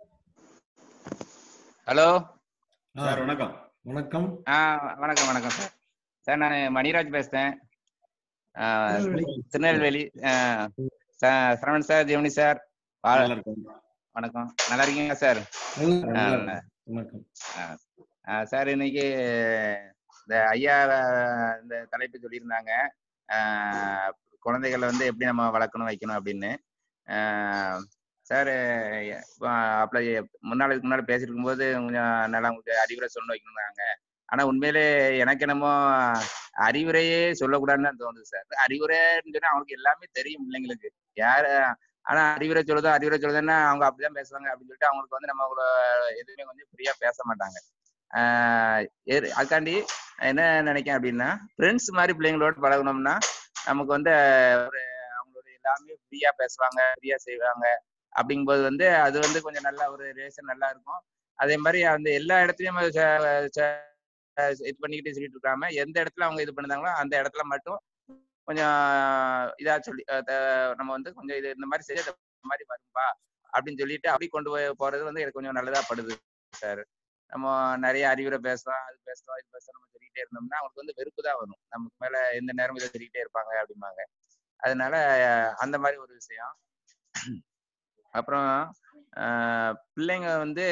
ஹலோ ஆ, சார் வணக்கம் வணக்கம் ஆ வணக்கம் வணக்கம் சார் சார் நான் மணிராஜ் பேசுறேன் ஆ, திருநெல்வேலி ஆ, ச- சரவணன் சார் ஜெமினி சார் வா- நல்லா இருக்கேன் வணக்கம் நல்லா இருக்கீங்களா சார் நல்லா ஆ, நல்லா வணக்கம் ஆ, ஆ, சார் இன்னைக்கு இந்த ஐயா இந்த தலைப்பு சொல்லியிருந்தாங்க ஆ, குழந்தைகளை வந்து எப்படி நம்ம வளர்க்கணும் வைக்கணும் அப்படின்னு ஆ, சார் அப்பல முன்னாள் இதுக்கு முன்னாடி பேசிட்டு இருக்கும்போது கொஞ்சம் நல்லா உங்களுக்கு அறிவுரை சொல்லணும் வைக்கணும்னாங்க ஆனா உண்மையிலே எனக்கு என்னமோ அறிவுரையே சொல்லக்கூடாதுன்னு தான் தோணுது சார் அறிவுரைன்னு சொன்னா அவங்களுக்கு எல்லாமே தெரியும் பிள்ளைங்களுக்கு யார ஆனா அறிவுரை சொல்லுதோ அறிவுரை சொல்லுதுன்னா அவங்க அப்படிதான் பேசுவாங்க அப்படின்னு சொல்லிட்டு அவங்களுக்கு வந்து நம்ம அவ்வளோ எதுவுமே கொஞ்சம் ஃப்ரீயா பேச மாட்டாங்க ஆஹ் எது- அதுக்காண்டி என்ன நினைக்கிறேன் அப்படின்னா ஃப்ரெண்ட்ஸ் மாதிரி பிள்ளைங்களோட பழகணும்னா நமக்கு வந்து ஒரு அவங்களோட எல்லாமே ஃப்ரீயா பேசுவாங்க ஃப்ரீயா செய்வாங்க அப்படிங்கும்போது வந்து அது வந்து கொஞ்சம் நல்லா ஒரு ரிலேஷன் நல்லா இருக்கும் அதே மாதிரி அந்த எல்லா இடத்துலயும் அது ச- ச- இது பண்ணிக்கிட்டு சொல்லிட்டு இருக்காம எந்த இடத்துல அவங்க இது பண்ணுதாங்களோ அந்த இடத்துல மட்டும் கொஞ்சம் இதா சொல்லி அஹ் த- நம்ம வந்து கொஞ்சம் இது இந்த மாதிரி செய்ய இந்த மாதிரி வரும்பா அப்படின்னு சொல்லிட்டு அப்படி கொண்டு போய் போறது வந்து எனக்கு கொஞ்சம் நல்லதா படுது சார் நம்ம நிறைய அறிவுரை பேசுறோம் அது பேசுறோம் இது பேசுறோம் நம்ம சொல்லிக்கிட்டே இருந்தோம்னா அவங்களுக்கு வந்து வெறுப்பு தான் வரும் நமக்கு மேல எந்த நேரமும் இதை சொல்லிக்கிட்டே இருப்பாங்க அப்படிம்பாங்க அதனால அஹ் அந்த மாதிரி ஒரு விஷயம் அப்புறம் ஆஹ் பிள்ளைங்க வந்து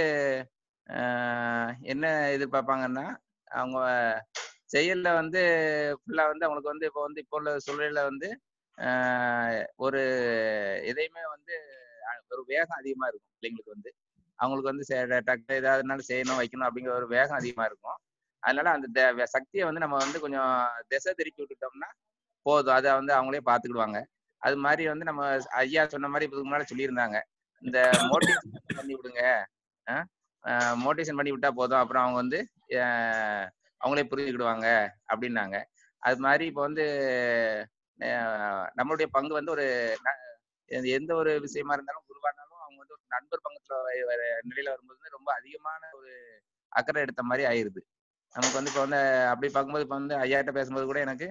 ஆஹ் என்ன எதிர்பார்ப்பாங்கன்னா அவங்க செயல்ல வந்து ஃபுல்லா வந்து அவங்களுக்கு வந்து இப்போ வந்து இப்போ உள்ள சூழ்நிலையில வந்து ஆஹ் ஒரு எதையுமே வந்து அஹ் ஒரு வேகம் அதிகமா இருக்கும் பிள்ளைங்களுக்கு வந்து அவங்களுக்கு வந்து சே- டக்கு ஏதாவதுனாலும் செய்யணும் வைக்கணும் அப்படிங்கிற ஒரு வேகம் அதிகமா இருக்கும் அதனால அந்த த- வே- சக்தியை வந்து நம்ம வந்து கொஞ்சம் திசை திருப்பி விட்டுட்டோம்னா போதும் அதை வந்து அவங்களே பார்த்துக்கிடுவாங்க அது மாதிரி வந்து நம்ம ஐயா சொன்ன மாதிரி இதுக்கு முன்னாடி சொல்லியிருந்தாங்க இந்த மோட்டிவேஷன் பண்ணி விடுங்க மோட்டிவேஷன் பண்ணி விட்டா போதும் அப்புறம் அவங்க வந்து அஹ் அவங்களே புரிஞ்சுக்கிடுவாங்க அப்படின்னாங்க அது மாதிரி இப்போ வந்து அஹ் நம்மளுடைய பங்கு வந்து ஒரு ந- எந்த- எந்த ஒரு விஷயமா இருந்தாலும் குருவானாலும் அவங்க வந்து ஒரு நண்பர் பங்கத்துல வ- வர நிலையில வரும்போது வந்து ரொம்ப அதிகமான ஒரு அக்கறை எடுத்த மாதிரி ஆயிருது நமக்கு வந்து இப்போ வந்து அப்படி பார்க்கும்போது இப்போ வந்து ஐயாட்ட பேசும்போது கூட எனக்கு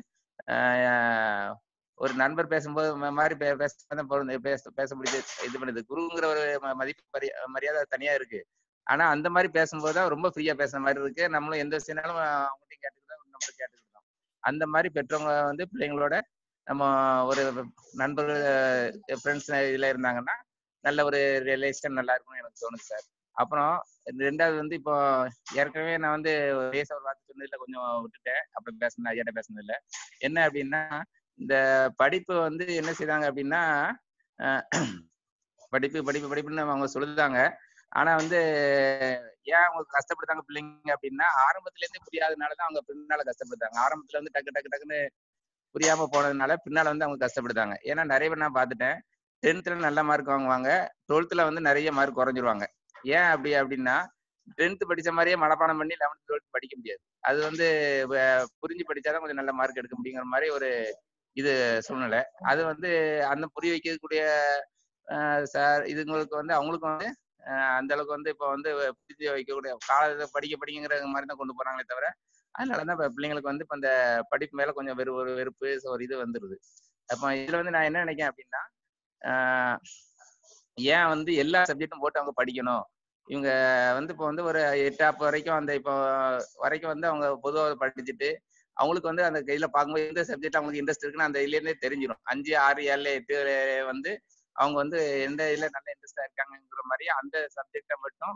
ஆஹ், ஒரு நண்பர் பேசும்போது ம- மாதிரி பே- பேச தான் பொருந்த- பேச பேச முடியுது இது பண்ணுது குருங்கிற ஒரு ம- மதிப்பு மரி- மரியாதை தனியா இருக்கு ஆனா அந்த மாதிரி பேசும்போது தான் ரொம்ப ஃப்ரீயா பேசுற மாதிரி இருக்கு நம்மளும் எந்த விஷயம்னாலும் அவங்ககிட்ட கேட்டுக்கிட்டோம் நம்மளும் கேட்டுக்கிட்டோம் அந்த மாதிரி பெற்றவங்க வந்து பிள்ளைங்களோட நம்ம ஒரு நண்பர்கள் ஃப்ரெண்ட்ஸ் இதுல இருந்தாங்கன்னா நல்ல ஒரு ரிலேஷன் நல்லா இருக்கும்னு எனக்கு தோணுது சார் அப்புறம் ரெண்டாவது வந்து இப்போ ஏற்கனவே நான் வந்து பேச ஒரு வார்த்தை சொன்னதுல கொஞ்சம் விட்டுட்டேன் அப்படி பேசினேன் ஐயாட்ட பேசுனதுல என்ன அப்படின்னா இந்த படிப்பு வந்து என்ன செய்தாங்க அப்படின்னா அஹ், படிப்பு படிப்பு படிப்புன்னு அவங்க சொல்லுதாங்க ஆனா வந்து ஏன் அவங்க கஷ்டப்படுத்தாங்க பிள்ளைங்க அப்படின்னா ஆரம்பத்துல இருந்தே புரியாதனாலதான் அவங்க பின்னால கஷ்டப்படுத்தாங்க ஆரம்பத்துல வந்து டக்கு டக்கு டக்குன்னு புரியாம போனதுனால பின்னால வந்து அவங்க கஷ்டப்படுத்தாங்க ஏன்னா நிறைய பேர் நான் பார்த்துட்டேன் டென்த்ல நல்ல மார்க் வாங்குவாங்க டுவெல்த்ல வந்து நிறைய மார்க் குறைஞ்சிருவாங்க ஏன் அப்படி அப்படின்னா டென்த் படிச்ச மாதிரியே மனப்பாடம் பண்ணி லெவன்த் டுவெல்த் படிக்க முடியாது அது வந்து வ- புரிஞ்சு படிச்சாதான் கொஞ்சம் நல்ல மார்க் எடுக்க முடியுங்கிற மாதிரி ஒரு இது சூழ்நிலை அது வந்து அந்த புரிய வைக்கக்கூடிய சார் இதுங்களுக்கு வந்து அவங்களுக்கும் வந்து அஹ் அந்த அளவுக்கு வந்து இப்போ வந்து புரிய வைக்கக்கூடிய காலத்தை படிக்க படிக்கிற மாதிரி தான் கொண்டு போறாங்களே தவிர அதனால தான் இப்போ பிள்ளைங்களுக்கு வந்து இப்போ அந்த படிப்பு மேல கொஞ்சம் வெறு ஒரு வெறுப்பு ஒரு இது வந்துருது அப்போ இதுல வந்து நான் என்ன நினைக்கிறேன் அப்படின்னா ஆஹ் ஏன் வந்து எல்லா சப்ஜெக்டும் போட்டு அவங்க படிக்கணும் இவங்க வந்து இப்போ வந்து ஒரு எட்டாப் வரைக்கும் அந்த இப்போ வரைக்கும் வந்து அவங்க பொதுவாக படிச்சுட்டு அவங்களுக்கு வந்து அந்த கையில பார்க்கும்போது எந்த சப்ஜெக்ட் அவங்களுக்கு இன்ட்ரெஸ்ட் இருக்குன்னு அந்த இதுலேருந்தே தெரிஞ்சிடும் அஞ்சு ஆறு ஏழு எட்டு வந்து அவங்க வந்து எந்த இதுல நல்ல இன்ட்ரெஸ்டா இருக்காங்கங்கிற மாதிரி அந்த சப்ஜெக்டை மட்டும்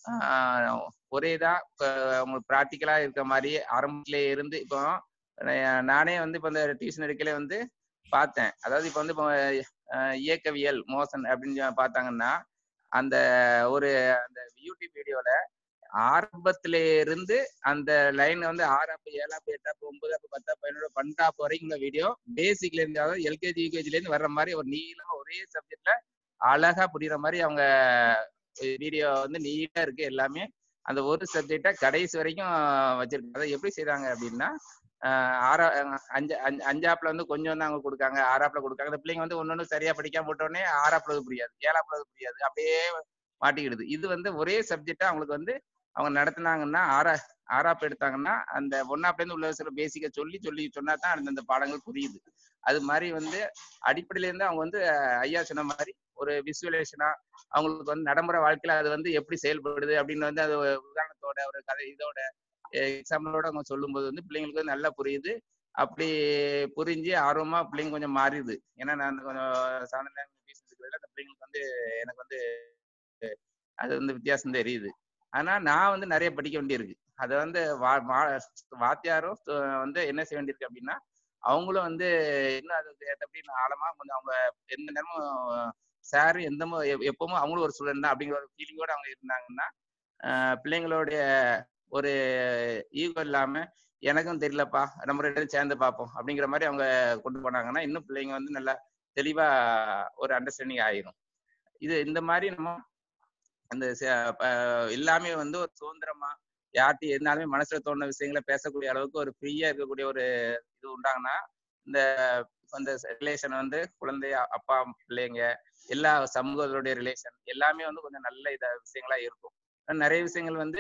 ஆஹ் ஒரே இதா இப்போ அவங்களுக்கு ப்ராக்டிக்கலா இருக்க மாதிரி ஆரம்பத்திலே இருந்து இப்போ நான் நானே வந்து இப்போ இந்த டியூஷன் எடுக்கல வந்து பார்த்தேன் அதாவது இப்போ வந்து இப்போ அஹ் இயக்கவியல் மோசன் அப்படின்னு சொல்லி பார்த்தாங்கன்னா அந்த ஒரு அந்த யூடியூப் வீடியோல ஆரம்பத்தில இருந்து அந்த லைன் வந்து ஆறாப்பு ஏழாப்பு எட்டாப்பு ஒன்பதாப்பு பத்தாப்பு பதினோரு பன்னெண்டாப்பு வரைக்கும் உள்ள வீடியோ பேசிக்ல இருந்து அதாவது எல்கேஜி யூகேஜில இருந்து வர்ற மாதிரி ஒரு நீளமா ஒரே சப்ஜெக்ட்ல அழகா புரியுற மாதிரி அவங்க வீடியோ வந்து நீட்டா இருக்கு எல்லாமே அந்த ஒரு சப்ஜெக்டை கடைசி வரைக்கும் வச்சிருக்காங்க அதை எப்படி செய்றாங்க அப்படின்னா ஆஹ் ஆறா அஹ் அஞ்சு அஞ்சு அஞ்சாப்புல வந்து கொஞ்சம் தான் அவங்க கொடுக்காங்க ஆறாப்புல கொடுக்காங்க அந்த பிள்ளைங்க வந்து ஒன்னொன்னு சரியா படிக்காம போட்ட உடனே ஆறாப்புல அது புரியாது ஏழாப்புல அது புரியாது அப்படியே மாட்டிக்கிடுது இது வந்து ஒரே சப்ஜெக்டா அவங்களுக்கு வந்து அவங்க நடத்துனாங்கன்னா ஆறா ஆறாப்பு எடுத்தாங்கன்னா அந்த ஒன்னாப்புல இருந்து உள்ள சில பேசிக்க சொல்லி சொல்லி சொன்னா தான் அந்தந்த பாடங்கள் புரியுது அது மாதிரி வந்து அடிப்படையில இருந்து அவங்க வந்து அஹ், ஐயா சொன்ன மாதிரி ஒரு விசுவலேஷனா அவங்களுக்கு வந்து நடைமுறை வாழ்க்கையில அது வந்து எப்படி செயல்படுது அப்படின்னு வந்து அது ஒரு உதாரணத்தோட ஒரு கதை இதோட எக்ஸாம்பிளோட அவங்க சொல்லும்போது வந்து பிள்ளைங்களுக்கு வந்து நல்லா புரியுது அப்படி புரிஞ்சு ஆர்வமா பிள்ளைங்க கொஞ்சம் மாறிடுது ஏன்னா நான் கொஞ்சம் சாதாரண பேசிட்டு இருக்கிறதுல அந்த பிள்ளைங்களுக்கு வந்து எனக்கு வந்து அது வந்து வித்தியாசம் தெரியுது ஆனா நான் வந்து நிறைய படிக்க வேண்டியிருக்கு அதை வந்து வா- வா- வாத்தியாரும் அஹ் வந்து என்ன செய்ய வேண்டியிருக்கு அப்படின்னா அவங்களும் வந்து இன்னும் அதுக்கு ஏற்றபடி நான் ஆழமா கொஞ்சம் அவங்க எந்த நேரமும் சார் எந்த மு- எப்- எப்பவும் அவங்களும் ஒரு ஸ்டூடெண்ட் தான் அப்படிங்கிற ஒரு ஃபீலிங்கோட அவங்க இருந்தாங்கன்னா ஆஹ் பிள்ளைங்களுடைய ஒரு ஈகோ இல்லாம எனக்கும் தெரியலப்பா நம்ம ரெண்டு பேரும் சேர்ந்து பார்ப்போம் அப்படிங்கிற மாதிரி அவங்க கொண்டு போனாங்கன்னா இன்னும் பிள்ளைங்க வந்து நல்லா தெளிவா ஒரு அண்டர்ஸ்டாண்டிங் ஆயிரும் இது இந்த மாதிரி நம்ம அந்த ச- ப- எல்லாமே வந்து ஒரு சுதந்திரமா யார்கிட்ட இருந்தாலுமே மனசுல தோணுன விஷயங்களை பேசக்கூடிய அளவுக்கு ஒரு ஃப்ரீயா இருக்கக்கூடிய ஒரு இது உண்டாங்கன்னா இந்த அந்த ரிலேஷன் வந்து குழந்தை அப்பா பிள்ளைங்க எல்லா சமூகத்தோடைய ரிலேஷன் எல்லாமே வந்து கொஞ்சம் நல்ல இத விஷயங்களா இருக்கும் ஆனா நிறைய விஷயங்கள் வந்து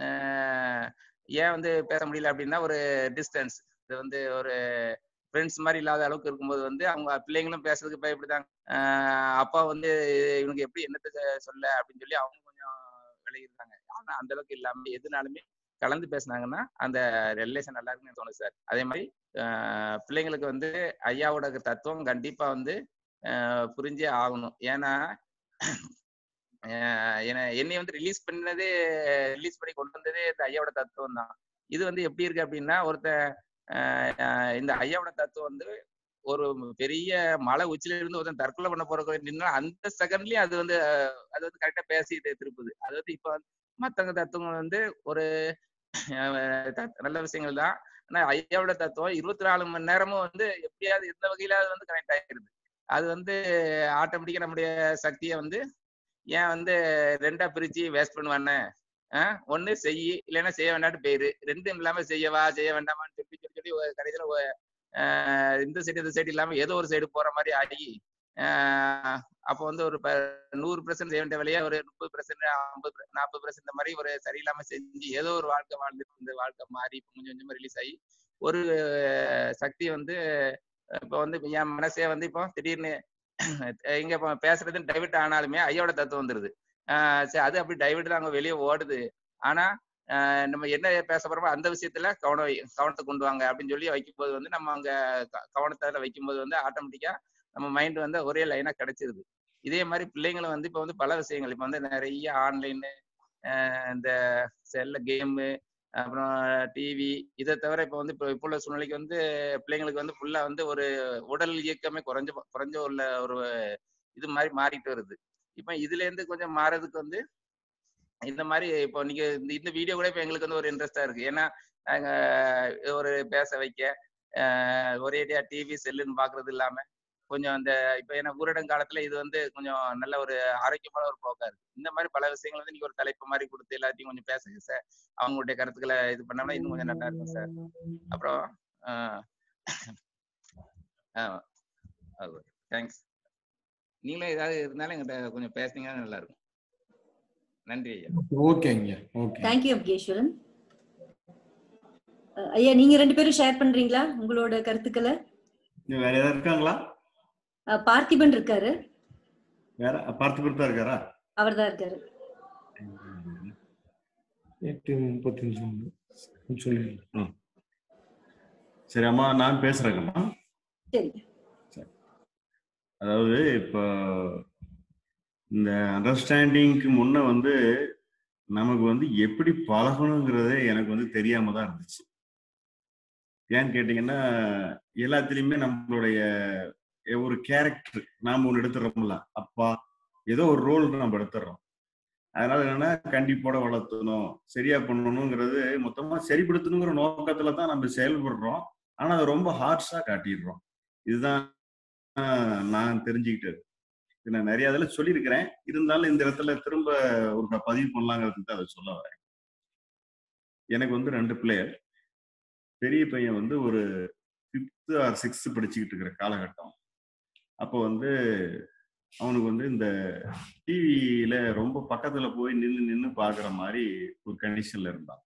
ஆஹ் ஏன் வந்து பேச முடியல அப்படின்னா ஒரு டிஸ்டன்ஸ் இது வந்து ஒரு ஃப்ரெண்ட்ஸ் மாதிரி இல்லாத அளவுக்கு இருக்கும்போது வந்து அவங்க பிள்ளைங்களும் பேசுறதுக்கு பயப்படுதாங்க ஆஹ் அப்பா வந்து இவனுக்கு எப்படி என்னத்தை சொல்ல அப்படின்னு சொல்லி அவங்க கொஞ்சம் விலகிருந்தாங்க ஆனா அந்த அளவுக்கு இல்லாம எதுனாலுமே கலந்து பேசுனாங்கன்னா அந்த ரிலேஷன் நல்லா இருக்குன்னு எனக்கு தோணுது சார் அதே மாதிரி ஆஹ் பிள்ளைங்களுக்கு வந்து ஐயாவோட தத்துவம் கண்டிப்பா வந்து ஆஹ் புரிஞ்சே ஆகணும் ஏன்னா ஆஹ் என்ன என்னை வந்து ரிலீஸ் பண்ணதே ரிலீஸ் பண்ணி கொண்டு வந்ததே இந்த ஐயாவோட தத்துவம் தான் இது வந்து எப்படி இருக்கு அப்படின்னா ஒருத்தன் ஆஹ் ஆஹ் இந்த ஐயாவோட தத்துவம் வந்து ஒரு பெரிய மலை உச்சில இருந்து ஒருத்தன் தற்கொலை பண்ண போற நின்னா அந்த செகண்ட்லயும் அது வந்து ஆஹ் அது வந்து கரெக்டா பேசி இது திருப்புது அது வந்து இப்ப வந்து மத்தவங்க தத்துவங்கள் வந்து ஒரு ஆஹ் தத்- நல்ல விஷயங்கள் தான் ஆனா ஐயாவோட தத்துவம் இருபத்தி நாலு மணி நேரமும் வந்து எப்படியாவது எந்த வகையில அது வந்து கனெக்ட் ஆகிருது அது வந்து ஆட்டோமேட்டிக்கா நம்முடைய சக்தியை வந்து ஏன் வந்து ரெண்டா பிரிச்சு வேஸ்ட் பண்ணுவானே ஆஹ் ஒண்ணு செய் இல்லைன்னா செய்ய வேண்டாம்னு பேரு ரெண்டும் இல்லாம செய்யவா செய்ய வேண்டாமான்னு சொல்லி சொல்லி சொல்லி ஒரு கடைசியில ஒரு, ஆஹ் இந்த சைடு இந்த சைடு இல்லாம ஏதோ ஒரு சைடு போற மாதிரி ஆகி அப்போ வந்து ஒரு நூறு பெர்சன்ட் செய்ய வேண்டிய வேலையை ஒரு முப்பது பெர்சன்ட் ஐம்பது நாற்பது பெர்சன்ட் இந்த மாதிரி ஒரு சரியில்லாம செஞ்சு ஏதோ ஒரு வாழ்க்கை வாழ்ந்துட்டு இருந்த வாழ்க்கை மாறி இப்போ கொஞ்சம் கொஞ்சமா ரிலீஸ் ஆகி ஒரு சக்தி வந்து இப்போ வந்து என் மனசே வந்து இப்போ திடீர்னு இங்க இப்போ பேசுறது டைவர்ட் ஆனாலுமே ஐயோட தத்துவம் வந்துருது சரி அது அப்படி டைவர்ட் அங்க வெளியே ஓடுது ஆனா நம்ம என்ன பேச போறோமோ அந்த விஷயத்துல கவனம் கவனத்தை கொண்டு வாங்க அப்படின்னு சொல்லி வைக்கும்போது வந்து நம்ம அங்க கவனத்தை வைக்கும்போது வந்து ஆட்டோமேட்டிக்கா நம்ம மைண்ட் வந்து ஒரே லைனா கிடைச்சிருது இதே மாதிரி பிள்ளைங்களும் வந்து இப்போ வந்து பல விஷயங்கள் இப்போ வந்து நிறைய ஆன்லைனு இந்த செல்ல கேமு அப்புறம் டிவி இதை தவிர இப்போ வந்து இப்போ இப்போ உள்ள சூழ்நிலைக்கு வந்து பிள்ளைங்களுக்கு வந்து ஃபுல்லாக வந்து ஒரு உடல் இயக்கமே குறைஞ்ச குறைஞ்ச உள்ள ஒரு இது மாதிரி மாறிட்டு வருது இப்போ இதுல இருந்து கொஞ்சம் மாறதுக்கு வந்து இந்த மாதிரி இப்போ நீங்க இந்த இந்த வீடியோ கூட இப்போ எங்களுக்கு வந்து ஒரு இன்ட்ரெஸ்டா இருக்கு ஏன்னா நாங்க ஒரு பேச வைக்க ஒரேடியா டிவி செல்லுன்னு பாக்குறது இல்லாம கொஞ்சம் அந்த இப்போ ஏன்னா ஊரடங்கு காலத்துல இது வந்து கொஞ்சம் நல்ல ஒரு ஆரோக்கியமான ஒரு போக்கா இருக்கு இந்த மாதிரி பல விஷயங்கள் வந்து நீங்க ஒரு தலைப்பு மாதிரி கொடுத்து எல்லாத்தையும் கொஞ்சம் பேசுங்க சார் அவங்களுடைய கருத்துக்களை இது பண்ணோம்னா இன்னும் கொஞ்சம் நல்லா இருக்கும் சார் அப்புறம் தேங்க்ஸ் நீங்களும் ஏதாவது இருந்தாலும் எங்கிட்ட கொஞ்சம் பேசுனீங்கன்னா நல்லா இருக்கும் நன்றி ஐயா ஓகேங்க ஓகே தேங்க்யூ அப்கேஸ்வரன் ஐயா நீங்க ரெண்டு பேரும் ஷேர் பண்றீங்களா உங்களோட கருத்துக்களை வேற யாராவது இருக்காங்களா பார்த்திபன் இருக்காரு வேற பார்த்திபன் தான் இருக்காரா அவர் தான் இருக்காரு எட்டு முப்பத்தஞ்சு சொல்லி சரி அம்மா நான் பேசுறேங்கம்மா சரி அதாவது இப்போ இந்த அண்டர்ஸ்டாண்டிங்க்கு முன்ன வந்து நமக்கு வந்து எப்படி பழகணுங்கிறதே எனக்கு வந்து தெரியாம தான் இருந்துச்சு ஏன்னு கேட்டீங்கன்னா எல்லாத்துலயுமே நம்மளுடைய ஒரு கேரக்டர் நாம ஒன்று எடுத்துடுறோம்ல அப்பா ஏதோ ஒரு ரோல் நம்ம எடுத்துடுறோம் அதனால என்னன்னா கண்டிப்போட வளர்த்தணும் சரியா பண்ணணுங்கிறது மொத்தமா சரிப்படுத்தணுங்கிற நோக்கத்துல தான் நம்ம செயல்படுறோம் ஆனா அதை ரொம்ப ஹார்ஷா காட்டிடுறோம் இதுதான் நான் தெரிஞ்சுக்கிட்டது நான் நிறைய இதில் சொல்லியிருக்கிறேன் இருந்தாலும் இந்த இடத்துல திரும்ப ஒரு பதிவு பண்ணலாங்கிறதுக்கு தான் அதை சொல்ல வரேன் எனக்கு வந்து ரெண்டு பிளேயர் பெரிய பையன் வந்து ஒரு ஃபிஃப்த்து ஆர் சிக்ஸ்த்து படிச்சுக்கிட்டு இருக்கிற காலகட்டம் அப்போ வந்து அவனுக்கு வந்து இந்த டிவியில ரொம்ப பக்கத்துல போய் நின்று நின்று பாக்குற மாதிரி ஒரு கண்டிஷன்ல இருந்தான்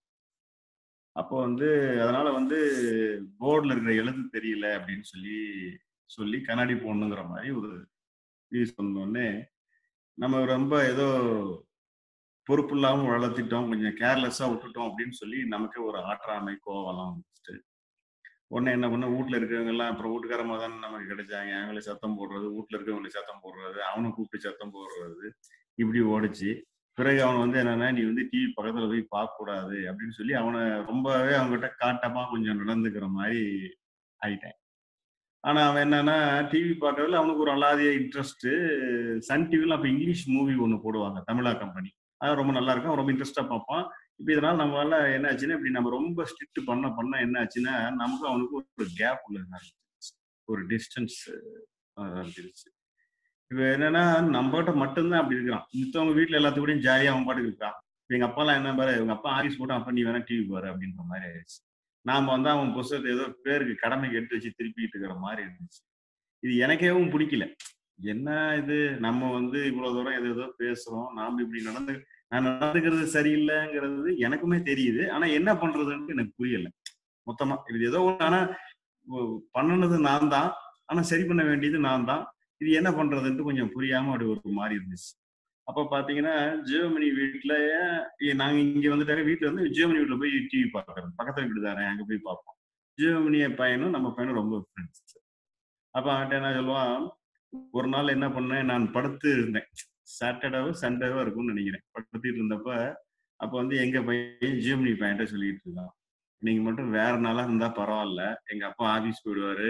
அப்போ வந்து அதனால வந்து போர்டில் இருக்கிற எழுத்து தெரியல அப்படின்னு சொல்லி சொல்லி கண்ணாடி போடணுங்கிற மாதிரி ஒரு நியூஸ் வந்தோடனே நம்ம ரொம்ப ஏதோ பொறுப்பு இல்லாமல் வளர்த்திட்டோம் கொஞ்சம் கேர்லெஸ்ஸாக விட்டுட்டோம் அப்படின்னு சொல்லி நமக்கு ஒரு ஆற்றாமை கோவம்லாம் வந்துச்சு உடனே என்ன பண்ண வீட்டில் இருக்கிறவங்க எல்லாம் அப்புறம் வீட்டுக்காரமாக தானே நமக்கு கிடைச்சாங்க அவங்களே சத்தம் போடுறது வீட்டில் இருக்கிறவங்களே சத்தம் போடுறது அவனை கூப்பிட்டு சத்தம் போடுறது இப்படி ஓடிச்சு பிறகு அவன் வந்து என்னன்னா நீ வந்து டிவி பக்கத்துல போய் பார்க்க கூடாது அப்படின்னு சொல்லி அவனை ரொம்பவே அவங்ககிட்ட காட்டமா கொஞ்சம் நடந்துக்கிற மாதிரி ஆயிட்டேன் ஆனா அவன் என்னன்னா டிவி பார்க்கறதுல அவனுக்கு ஒரு அல்லாதிய இன்ட்ரெஸ்ட் சன் டிவில அப்ப இங்கிலீஷ் மூவி ஒன்று போடுவாங்க தமிழா கம்பெனி அது ரொம்ப நல்லா இருக்கும் ரொம்ப இன்ட்ரெஸ்டா பார்ப்பான் இப்போ இதனால நம்மளால என்ன ஆச்சுன்னா இப்படி நம்ம ரொம்ப ஸ்ட்ரிக்ட் பண்ண பண்ண என்ன ஆச்சுன்னா நமக்கு அவனுக்கு ஒரு கேப் உள்ள ஒரு டிஸ்டன்ஸ் ஆரம்பிச்சிருச்சு இப்போ என்னன்னா நம்மகிட்ட மட்டும்தான் அப்படி இருக்கிறான் மித்தவங்க வீட்டுல எல்லாத்துக்கூடயும் ஜாலியா அவன் பாட்டுக்கு இருக்கான் எங்க அப்பா எல்லாம் என்ன பாரு எங்க அப்பா ஆஃபீஸ் போட்டு அப்ப நீ வேணா டிவி பாரு அப்படின்ற மாதிரி ஆயிடுச்சு நாம வந்து அவன் புஸ்தகத்தை ஏதோ பேருக்கு கடமைக்கு எடுத்து வச்சு திருப்பிட்டு இருக்கிற மாதிரி இருந்துச்சு இது எனக்கேவும் பிடிக்கல என்ன இது நம்ம வந்து இவ்வளவு தூரம் எது ஏதோ பேசுறோம் நாம இப்படி நடந்து நான் நடந்துக்கிறது சரியில்லைங்கிறது எனக்குமே தெரியுது ஆனா என்ன பண்றதுன்னு எனக்கு புரியல மொத்தமா இது ஏதோ ஒண்ணு ஆனா பண்ணனது நான் தான் ஆனா சரி பண்ண வேண்டியது நான் தான் இது என்ன பண்றதுன்ட்டு கொஞ்சம் புரியாம அப்படி ஒரு மாதிரி இருந்துச்சு அப்ப பாத்தீங்கன்னா ஜியோமணி வீட்டுல நாங்க இங்க வந்துட்டாங்க வீட்டுல வந்து ஜியோமணி வீட்டுல போய் டிவி பாக்குறது பக்கத்துல வீடு தானே அங்க போய் பார்ப்போம் ஜியோமணிய பையனும் நம்ம பையனும் ரொம்ப ஃப்ரெண்ட்ஸ் அப்ப அவன்கிட்ட என்ன சொல்லுவான் ஒரு நாள் என்ன பண்ணேன் நான் படுத்து இருந்தேன் சாட்டர்டேவோ சண்டேவோ இருக்கும்னு நினைக்கிறேன் படுத்துட்டு இருந்தப்ப அப்ப வந்து எங்க பையன் ஜியோமணி பையன்ட்ட சொல்லிட்டு இருக்கான் நீங்க மட்டும் வேற நாளா இருந்தா பரவாயில்ல எங்க அப்பா ஆபீஸ் போயிடுவாரு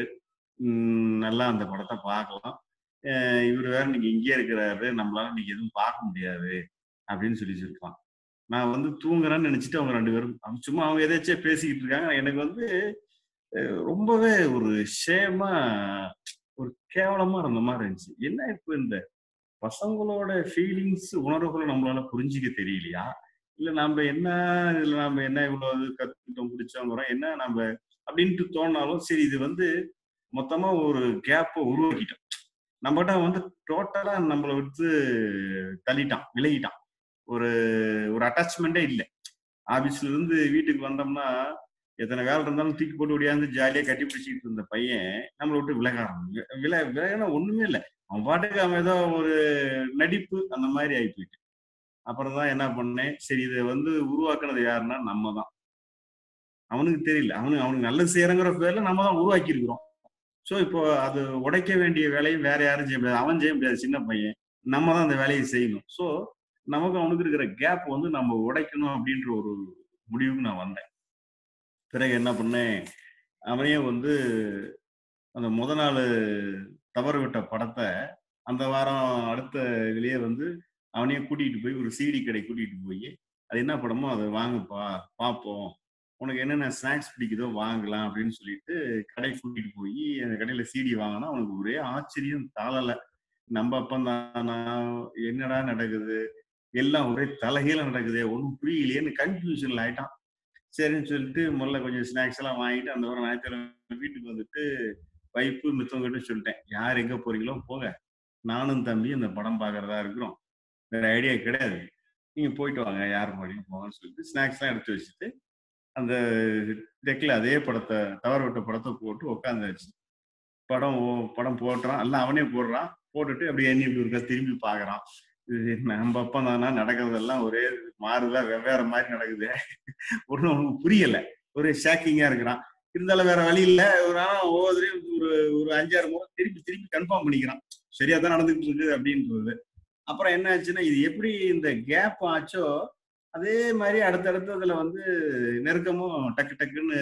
நல்லா அந்த படத்தை பார்க்கலாம் இவர் வேற நீங்க இங்கே இருக்கிறாரு நம்மளால நீங்க எதுவும் பார்க்க முடியாது அப்படின்னு சொல்லி சொல்லிருக்கான் நான் வந்து தூங்குறேன்னு நினைச்சிட்டு அவங்க ரெண்டு பேரும் சும்மா அவங்க எதாச்சும் பேசிக்கிட்டு இருக்காங்க எனக்கு வந்து ரொம்பவே ஒரு ஷேமா ஒரு கேவலமா இருந்த மாதிரி இருந்துச்சு என்ன இப்போ இந்த பசங்களோட ஃபீலிங்ஸ் உணர்வுகளை நம்மளால புரிஞ்சிக்க தெரியலையா இல்ல நம்ம என்ன இதுல நம்ம என்ன இவ்வளவு கத்துக்கிட்டோம் பிடிச்சோங்கிறோம் என்ன நம்ம அப்படின்ட்டு தோணாலும் சரி இது வந்து மொத்தமா ஒரு கேப்பை உருவாக்கிட்டோம் நம்மகிட்ட வந்து டோட்டலா நம்மளை விட்டு தள்ளிட்டான் விலகிட்டான் ஒரு ஒரு அட்டாச்மெண்டே இல்லை ஆபீஸ்ல இருந்து வீட்டுக்கு வந்தோம்னா எத்தனை வேலை இருந்தாலும் தூக்கி போட்டு ஓடியாந்து ஜாலியா கட்டி பிடிச்சிட்டு இருந்த பையன் நம்மளை விட்டு விலக ஆரம்பி- வில விலகினா ஒண்ணுமே இல்லை அவன் பாட்டுக்கு அவன் ஏதோ ஒரு நடிப்பு அந்த மாதிரி ஆகி போயிட்டு அப்புறம் தான் என்ன பண்ணேன் சரி இதை வந்து உருவாக்குனது யாருன்னா நம்ம தான் அவனுக்கு தெரியல அவனுக்கு அவனுக்கு நல்லது செய்யறங்கிற பேர்ல நம்ம தான் உருவாக்கி இருக்கிறோம் ஸோ இப்போ அது உடைக்க வேண்டிய வேலையை வேற யாரும் செய்ய முடியாது அவன் செய்ய முடியாது சின்ன பையன் நம்ம தான் அந்த வேலையை செய்யணும் ஸோ நமக்கு அவனுக்கு இருக்கிற கேப் வந்து நம்ம உடைக்கணும் அப்படின்ற ஒரு முடிவுக்கு நான் வந்தேன் பிறகு என்ன பண்ணேன் அவனையே வந்து அந்த முத நாள் தவறு விட்ட படத்தை அந்த வாரம் அடுத்த இதுலயே வந்து அவனையே கூட்டிகிட்டு போய் ஒரு சிடி கடை கூட்டிகிட்டு போய் அது என்ன படமோ அதை வாங்குப்பா பார்ப்போம் உனக்கு என்னென்ன ஸ்நாக்ஸ் பிடிக்குதோ வாங்கலாம் அப்படின்னு சொல்லிட்டு கடை கூட்டிட்டு போய் அந்த கடையில சிடி வாங்கினா அவனுக்கு ஒரே ஆச்சரியம் தாளல நம்ம அப்பந்தானா என்னடா நடக்குது எல்லாம் ஒரே தலைகீழ நடக்குது ஒன்றும் புரியலையேன்னு கன்ஃபியூஷன்ல ஆயிட்டான் சரின்னு சொல்லிட்டு முதல்ல கொஞ்சம் ஸ்நாக்ஸ் எல்லாம் வாங்கிட்டு அந்த வாரம் ஞாயிற்றுக்கிழமை வீட்டுக்கு வந்துட்டு வைப்பு மித்தவங்கிட்ட சொல்லிட்டேன் யார் எங்க போறீங்களோ போங்க நானும் தம்பி இந்த படம் பார்க்கறதா இருக்கிறோம் வேற ஐடியா கிடையாது நீங்க போயிட்டு வாங்க யார் மறுபடியும் போங்கன்னு சொல்லிட்டு ஸ்நாக்ஸ் எல்லாம் எடுத்து வச்சுட்டு அந்த டெக்கில் அதே படத்தை தவற விட்ட படத்தை போட்டு உட்காந்தாச்சு படம் ஓ- படம் போடுறான் எல்லாம் அவனே போடுறான் போட்டுட்டு அப்படியே எண்ணி இப்படி இருக்கா திரும்பி பார்க்கறான் இது நம்ம அப்பா தானா நடக்கிறதெல்லாம் ஒரே மாறுதா வெவ்வேறு மாதிரி நடக்குது ஒன்றும் அவனுக்கு புரியல ஒரு ஷாக்கிங்கா இருக்கிறான் இருந்தாலும் வேற வழி இல்ல ஒரு ஆனா ஒவ்வொருத்தரையும் ஒரு ஒரு அஞ்சாறு முறை திருப்பி திருப்பி கன்ஃபார்ம் பண்ணிக்கிறான் சரியா தான் நடந்துகிட்டு இருக்கு அப்படின்றது அப்புறம் என்ன ஆச்சுன்னா இது எப்படி இந்த கேப் ஆச்சோ அதே மாதிரி அடுத்தடுத்ததுல வந்து நெருக்கமும் டக்கு டக்குன்னு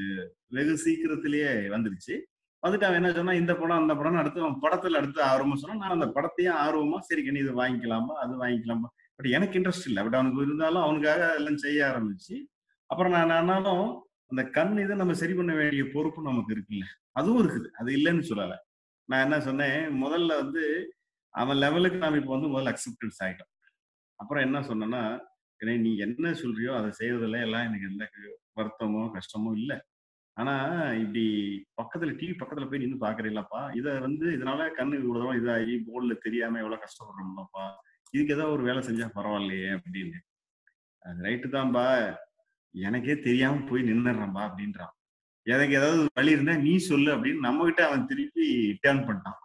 வெகு சீக்கிரத்திலேயே வந்துருச்சு வந்துட்டு அவன் என்ன சொன்னா இந்த படம் அந்த படம் அடுத்து அவன் படத்துல அடுத்து ஆர்வமா சொன்னா நான் அந்த படத்தையும் ஆர்வமா சரி கண்ணி இது வாங்கிக்கலாமா அது வாங்கிக்கலாமா பட் எனக்கு இன்ட்ரெஸ்ட் இல்லை பட் அவனுக்கு இருந்தாலும் அவனுக்காக எல்லாம் செய்ய ஆரம்பிச்சு அப்புறம் நான் ஆனாலும் அந்த கண் இதை நம்ம சரி பண்ண வேண்டிய பொறுப்பு நமக்கு இருக்குல்ல அதுவும் இருக்குது அது இல்லைன்னு சொல்லலை நான் என்ன சொன்னேன் முதல்ல வந்து அவன் லெவலுக்கு நாம இப்போ வந்து முதல்ல அக்செப்டன்ஸ் ஆகிட்டோம் அப்புறம் என்ன சொன்னேன்னா ஏன்னா நீ என்ன சொல்றியோ அதை செய்யறதுல எல்லாம் எனக்கு எந்த வருத்தமோ கஷ்டமோ இல்லை ஆனா இப்படி பக்கத்துல டிவி பக்கத்துல போய் நின்று பாக்குறீங்களாப்பா இதை வந்து இதனால கண்ணு இவ்வளவு இதாகி போர்டுல தெரியாம எவ்வளவு கஷ்டப்படுறோம்லப்பா இதுக்கு ஏதாவது ஒரு வேலை செஞ்சா பரவாயில்லையே அப்படின்னு அது ரைட்டு தான்பா எனக்கே தெரியாம போய் நின்னுடுறேன்பா அப்படின்றான் எனக்கு ஏதாவது வழி இருந்தா நீ சொல்லு அப்படின்னு நம்ம கிட்ட அவன் திருப்பி டேர்ன் பண்ணிட்டான்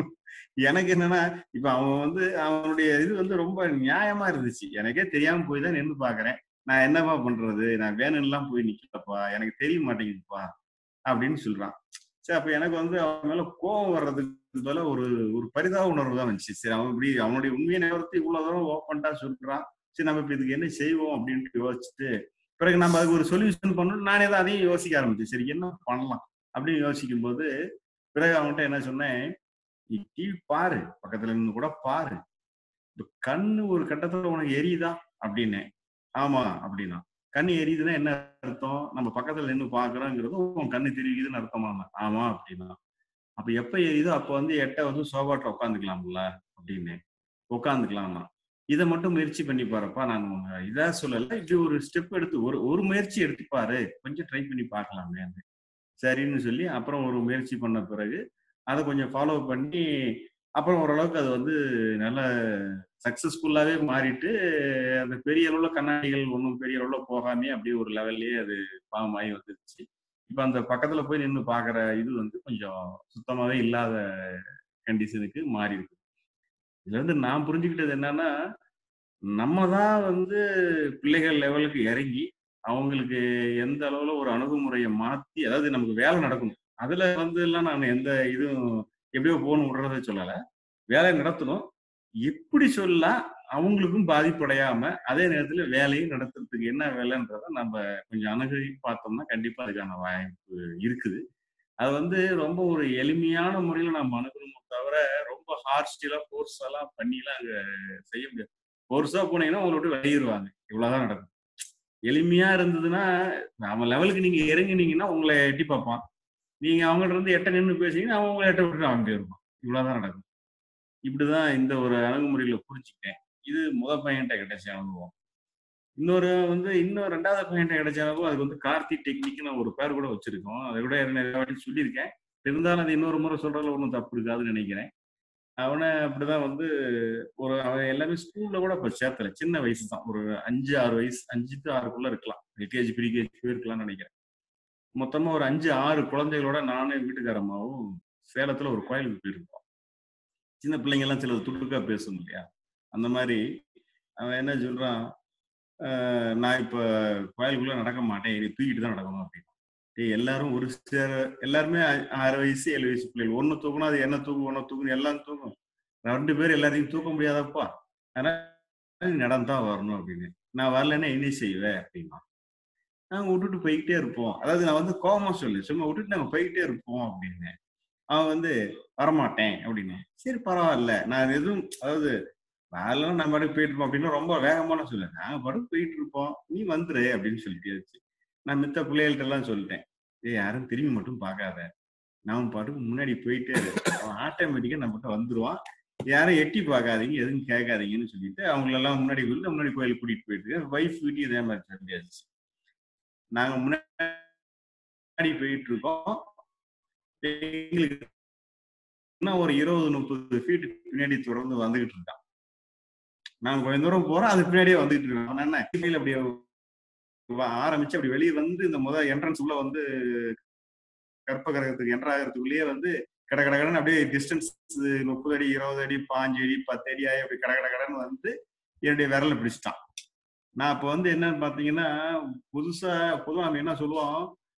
எனக்கு என்னன்னா இப்ப அவன் வந்து அவனுடைய இது வந்து ரொம்ப நியாயமா இருந்துச்சு எனக்கே தெரியாம போய் தான் நின்று பாக்குறேன் நான் என்னப்பா பண்றது நான் வேணும்லாம் போய் நிக்கலப்பா எனக்கு தெரிய மாட்டேங்குதுப்பா அப்படின்னு சொல்றான் சரி அப்ப எனக்கு வந்து அவன் மேல கோபம் வர்றதுக்கு பதிலா ஒரு ஒரு பரிதாப உணர்வு தான் வந்துச்சு சரி அவன் இப்படி அவனுடைய உண்மையை நிவர்த்தி இவ்வளவு தூரம் ஓப்பன்டா சொல்றான் சரி நம்ம இப்ப இதுக்கு என்ன செய்வோம் அப்படின்ட்டு யோசிச்சுட்டு பிறகு நம்ம அதுக்கு ஒரு சொல்யூஷன் பண்ணணும் நானே தான் அதையும் யோசிக்க ஆரம்பிச்சேன் சரி என்ன பண்ணலாம் அப்படின்னு யோசிக்கும் போது பிறகு அவன்கிட்ட என்ன சொன்னேன் நீ டிவி பாரு பக்கத்துல இருந்து கூட பாரு இப்ப கண்ணு ஒரு கட்டத்துல உனக்கு எரியுதா அப்படின்னேன் ஆமா அப்படின்னா கண்ணு எரியுதுன்னா என்ன அர்த்தம் நம்ம பக்கத்துல நின்று பாக்குறோங்கிறது உன் கண்ணு தெரிவிக்குதுன்னு அர்த்தமா ஆமா அப்படின்னா அப்ப எப்ப எரியுதோ அப்ப வந்து எட்ட வந்து சோபாட்டில் உட்காந்துக்கலாம்ல அப்படின்னு உட்காந்துக்கலாம்னா இதை மட்டும் முயற்சி பண்ணி பாருப்பா நான் உன்னை இதா சொல்லல இப்படி ஒரு ஸ்டெப் எடுத்து ஒரு ஒரு முயற்சி எடுத்து பாரு கொஞ்சம் ட்ரை பண்ணி பார்க்கலாமே சரின்னு சொல்லி அப்புறம் ஒரு முயற்சி பண்ண பிறகு அதை கொஞ்சம் ஃபாலோ பண்ணி அப்புறம் ஓரளவுக்கு அது வந்து நல்ல சக்சஸ்ஃபுல்லாவே மாறிட்டு அந்த பெரிய அளவுல கண்ணாடிகள் ஒன்றும் பெரிய அளவுல போகாமே அப்படியே ஒரு லெவல்லயே அது ஃபார்ம் ஆகி வந்துருச்சு இப்போ அந்த பக்கத்துல போய் நின்று பாக்குற இது வந்து கொஞ்சம் சுத்தமாவே இல்லாத கண்டிஷனுக்கு மாறி இருக்கு இதுல இருந்து நான் புரிஞ்சுக்கிட்டது என்னன்னா நம்ம தான் வந்து பிள்ளைகள் லெவலுக்கு இறங்கி அவங்களுக்கு எந்த அளவுல ஒரு அணுகுமுறையை மாத்தி அதாவது நமக்கு வேலை நடக்கணும் அதுல வந்து எல்லாம் நான் எந்த இதுவும் எப்படியோ போகணும் விடுறத சொல்லல வேலை நடத்தணும் எப்படி சொல்லலாம் அவங்களுக்கும் பாதிப்படையாம அதே நேரத்துல வேலையும் நடத்துறதுக்கு என்ன வேலைன்றத நம்ம கொஞ்சம் அணுகி பார்த்தோம்னா கண்டிப்பா அதுக்கான வாய்ப்பு இருக்குது அது வந்து ரொம்ப ஒரு எளிமையான முறையில நம்ம அணுகணுமோ தவிர ரொம்ப ஹார்ட் ஸ்டீலா ஃபோர்ஸ் எல்லாம் பண்ணிலாம் அங்க செய்ய முடியாது ஃபோர்ஸா போனீங்கன்னா உங்களை விட்டு வெளியிடுவாங்க இவ்வளவுதான் நடக்கும் எளிமையா இருந்ததுன்னா நம்ம லெவலுக்கு நீங்க இறங்கினீங்கன்னா உங்களை எட்டி பார்ப்பான் நீங்க அவங்கள்ட்ட இருந்து எட்ட நின்று பேசிங்கன்னா அவங்க உங்களை எட்ட விட்டு அவன் போயிருப்பான் இவ்வளவுதான் நடக்கும் இப்படிதான் இந்த ஒரு அணுகுமுறையில புரிஞ்சுக்கிட்டேன் இது முத பையன்கிட்ட கிடைச்ச அனுபவம் இன்னொரு வந்து இன்னும் ரெண்டாவது பையன்கிட்ட கிடைச்ச அனுபவம் அதுக்கு வந்து கார்த்தி டெக்னிக் நான் ஒரு பேர் கூட வச்சிருக்கோம் அதை கூட நிறைய வாட்டி சொல்லியிருக்கேன் இருந்தாலும் அது இன்னொரு முறை சொல்றதுல ஒன்றும் தப்பு இருக்காதுன்னு நினைக்கிறேன் அவனை அப்படிதான் வந்து ஒரு அவன் எல்லாமே ஸ்கூல்ல கூட இப்ப சேர்த்தல சின்ன வயசு தான் ஒரு அஞ்சு ஆறு வயசு அஞ்சு to ஆறுக்குள்ள இருக்கலாம் எல்கேஜி ப்ரீகேஜி போயிருக்கலாம்னு நினைக்கிறேன் மொத்தமா ஒரு அஞ்சு ஆறு குழந்தைகளோட நானும் என் வீட்டுக்காரம்மாவும் சேலத்துல ஒரு கோயிலுக்கு போயிருக்கோம் சின்ன பிள்ளைங்க எல்லாம் சிலது துடுக்கா பேசும் இல்லையா அந்த மாதிரி அவன் என்ன சொல்றான் "அஹ், நான் இப்ப கோயிலுக்குள்ள நடக்க மாட்டேன் என்னை தூக்கிட்டு தான் நடக்கணும் அப்படின்னு டேய் எல்லாரும் ஒரு சேர எல்லாருமே ஆ- ஆறு வயசு ஏழு வயசு பிள்ளைகள் ஒண்ணு தூக்கணும் அது என்ன தூக்கும் ஒன்னு தூக்கணும் எல்லாம் தூக்கும் ரெண்டு பேரும் எல்லாரையும் தூக்க முடியாதப்பா அதனால நீ நடந்தா வரணும் அப்படின்னு நான் வரலன்னா என்ன செய்வேன் அப்படின்னா நாங்க விட்டுட்டு போய்கிட்டே இருப்போம் அதாவது நான் வந்து கோபமா சொல்லு சும்மா விட்டுட்டு நாங்க போய்கிட்டே இருப்போம் அப்படின்னு அவன் வந்து வரமாட்டேன் அப்படின்னு சரி பரவாயில்ல நான் எதுவும் அதாவது வேலைலாம் நம்ம பாட்டுக்கு போயிட்டு இருப்போம் அப்படின்னு ரொம்ப வேகமான சொல்ல நாங்க பாட்டுக்கு போயிட்டு இருப்போம் நீ வந்துரு அப்படின்னு சொல்லிட்டு நான் மித்த பிள்ளைகள்ட்ட எல்லாம் சொல்லிட்டேன் ஏய் யாரும் திரும்பி மட்டும் பார்க்காத நான் பாட்டுக்கு முன்னாடி போயிட்டே இரு. அவன் ஆட்டோமேட்டிக்கா நம்மகிட்ட வந்துருவான் யாரும் எட்டி பார்க்காதீங்க எதுவும் கேட்காதீங்கன்னு சொல்லிட்டு அவங்களெல்லாம் முன்னாடி கூட்டிட்டு முன்னாடி கோயிலுக்கு கூட்டிட்டு போயிட்டு ஒய்ஃப் வீட்டையும் இதே மாதிரி சொல்லியாச்சு நாங்க முன்னாடி போயிட்டு இருக்கோம் எங்களுக்கு இன்னும் ஒரு இருபது முப்பது ஃபீட் பின்னாடி தொடர்ந்து வந்துகிட்டு இருக்கான் நாங்க கொஞ்சம் தூரம் போறோம் அதுக்கு பின்னாடியே வந்துகிட்டு இருக்கோம் அவன் என்ன கீழே அப்படியே வ- ஆரம்பிச்சு அப்படி வெளியே வந்து இந்த முதல் என்ட்ரன்ஸ் உள்ள வந்து கற்ப கிரகத்துக்கு என்டர் ஆகிறதுக்குள்ளேயே வந்து கட கட கடன்னு அப்படியே டிஸ்டன்ஸ் முப்பது அடி இருபது அடி பாஞ்சு அடி பத்து அடி ஆகி அப்படி கட கட கடன்னு வந்து என்னுடைய விரலை பிடிச்சிட்டான் நான் இப்போ வந்து என்னன்னு பார்த்தீங்கன்னா புதுசா பொதுவாக நம்ம என்ன சொல்லுவோம்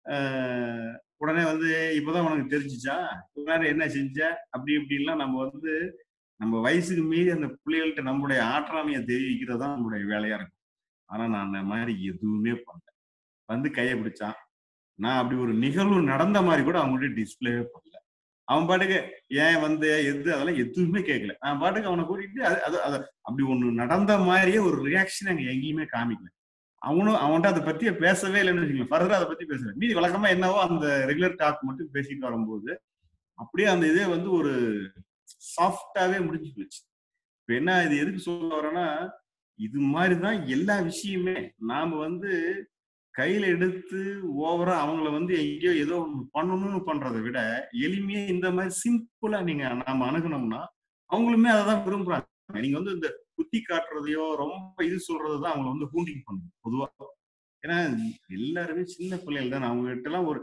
ஆஹ் உடனே வந்து இப்போதான் உனக்கு தெரிஞ்சிச்சா இவ்வளவு நேரம் என்ன செஞ்ச அப்படி இப்படின்லாம் நம்ம வந்து நம்ம வயசுக்கு மீறி அந்த பிள்ளைகள்கிட்ட நம்மளுடைய ஆற்றாமையை தெரிவிக்கிறது தான் நம்மளுடைய வேலையா இருக்கும் ஆனா நான் அந்த மாதிரி எதுவுமே பண்ணல வந்து கையை பிடிச்சான் நான் அப்படி ஒரு நிகழ்வு நடந்த மாதிரி கூட அவங்கள்ட்ட டிஸ்பிளே பண்ணல அவன் பாட்டுக்கு ஏன் வந்து எது அதெல்லாம் எதுவுமே கேட்கல நான் பாட்டுக்கு அவனை கூட்டிட்டு அது அது அது அப்படி ஒண்ணு நடந்த மாதிரியே ஒரு ரியாக்ஷன் அங்க எங்கேயுமே காமிக்கல அவனும் அவன்கிட்ட அதை பத்தி பேசவே இல்லைன்னு வச்சுக்கோங்க ஃபர்தரா அதை பத்தி பேசல மீதி வழக்கமா என்னவோ அந்த ரெகுலர் டாக் மட்டும் பேசிட்டு வரும்போது அப்படியே அந்த இதே வந்து ஒரு சாஃப்டாவே முடிஞ்சு போச்சு இப்ப என்ன இது எதுக்கு சொல்ல வரேன்னா இது மாதிரிதான் எல்லா விஷயமே நாம வந்து கையில எடுத்து ஓவரா அவங்கள வந்து எங்கேயோ ஏதோ ஒண்ணு பண்ணணும்னு பண்றதை விட எளிமையா இந்த மாதிரி சிம்பிளா நீங்க நாம அணுகுனோம்னா அவங்களுமே அதை தான் விரும்புறாங்க நீங்க வந்து இந்த குத்தி காட்டுறதையோ ரொம்ப இது சொல்றதுதான் அவங்கள வந்து ஹூண்டிங் பண்ணும் பொதுவா ஏன்னா எல்லாருமே சின்ன பிள்ளைகள் தான் அவங்க கிட்ட எல்லாம் ஒரு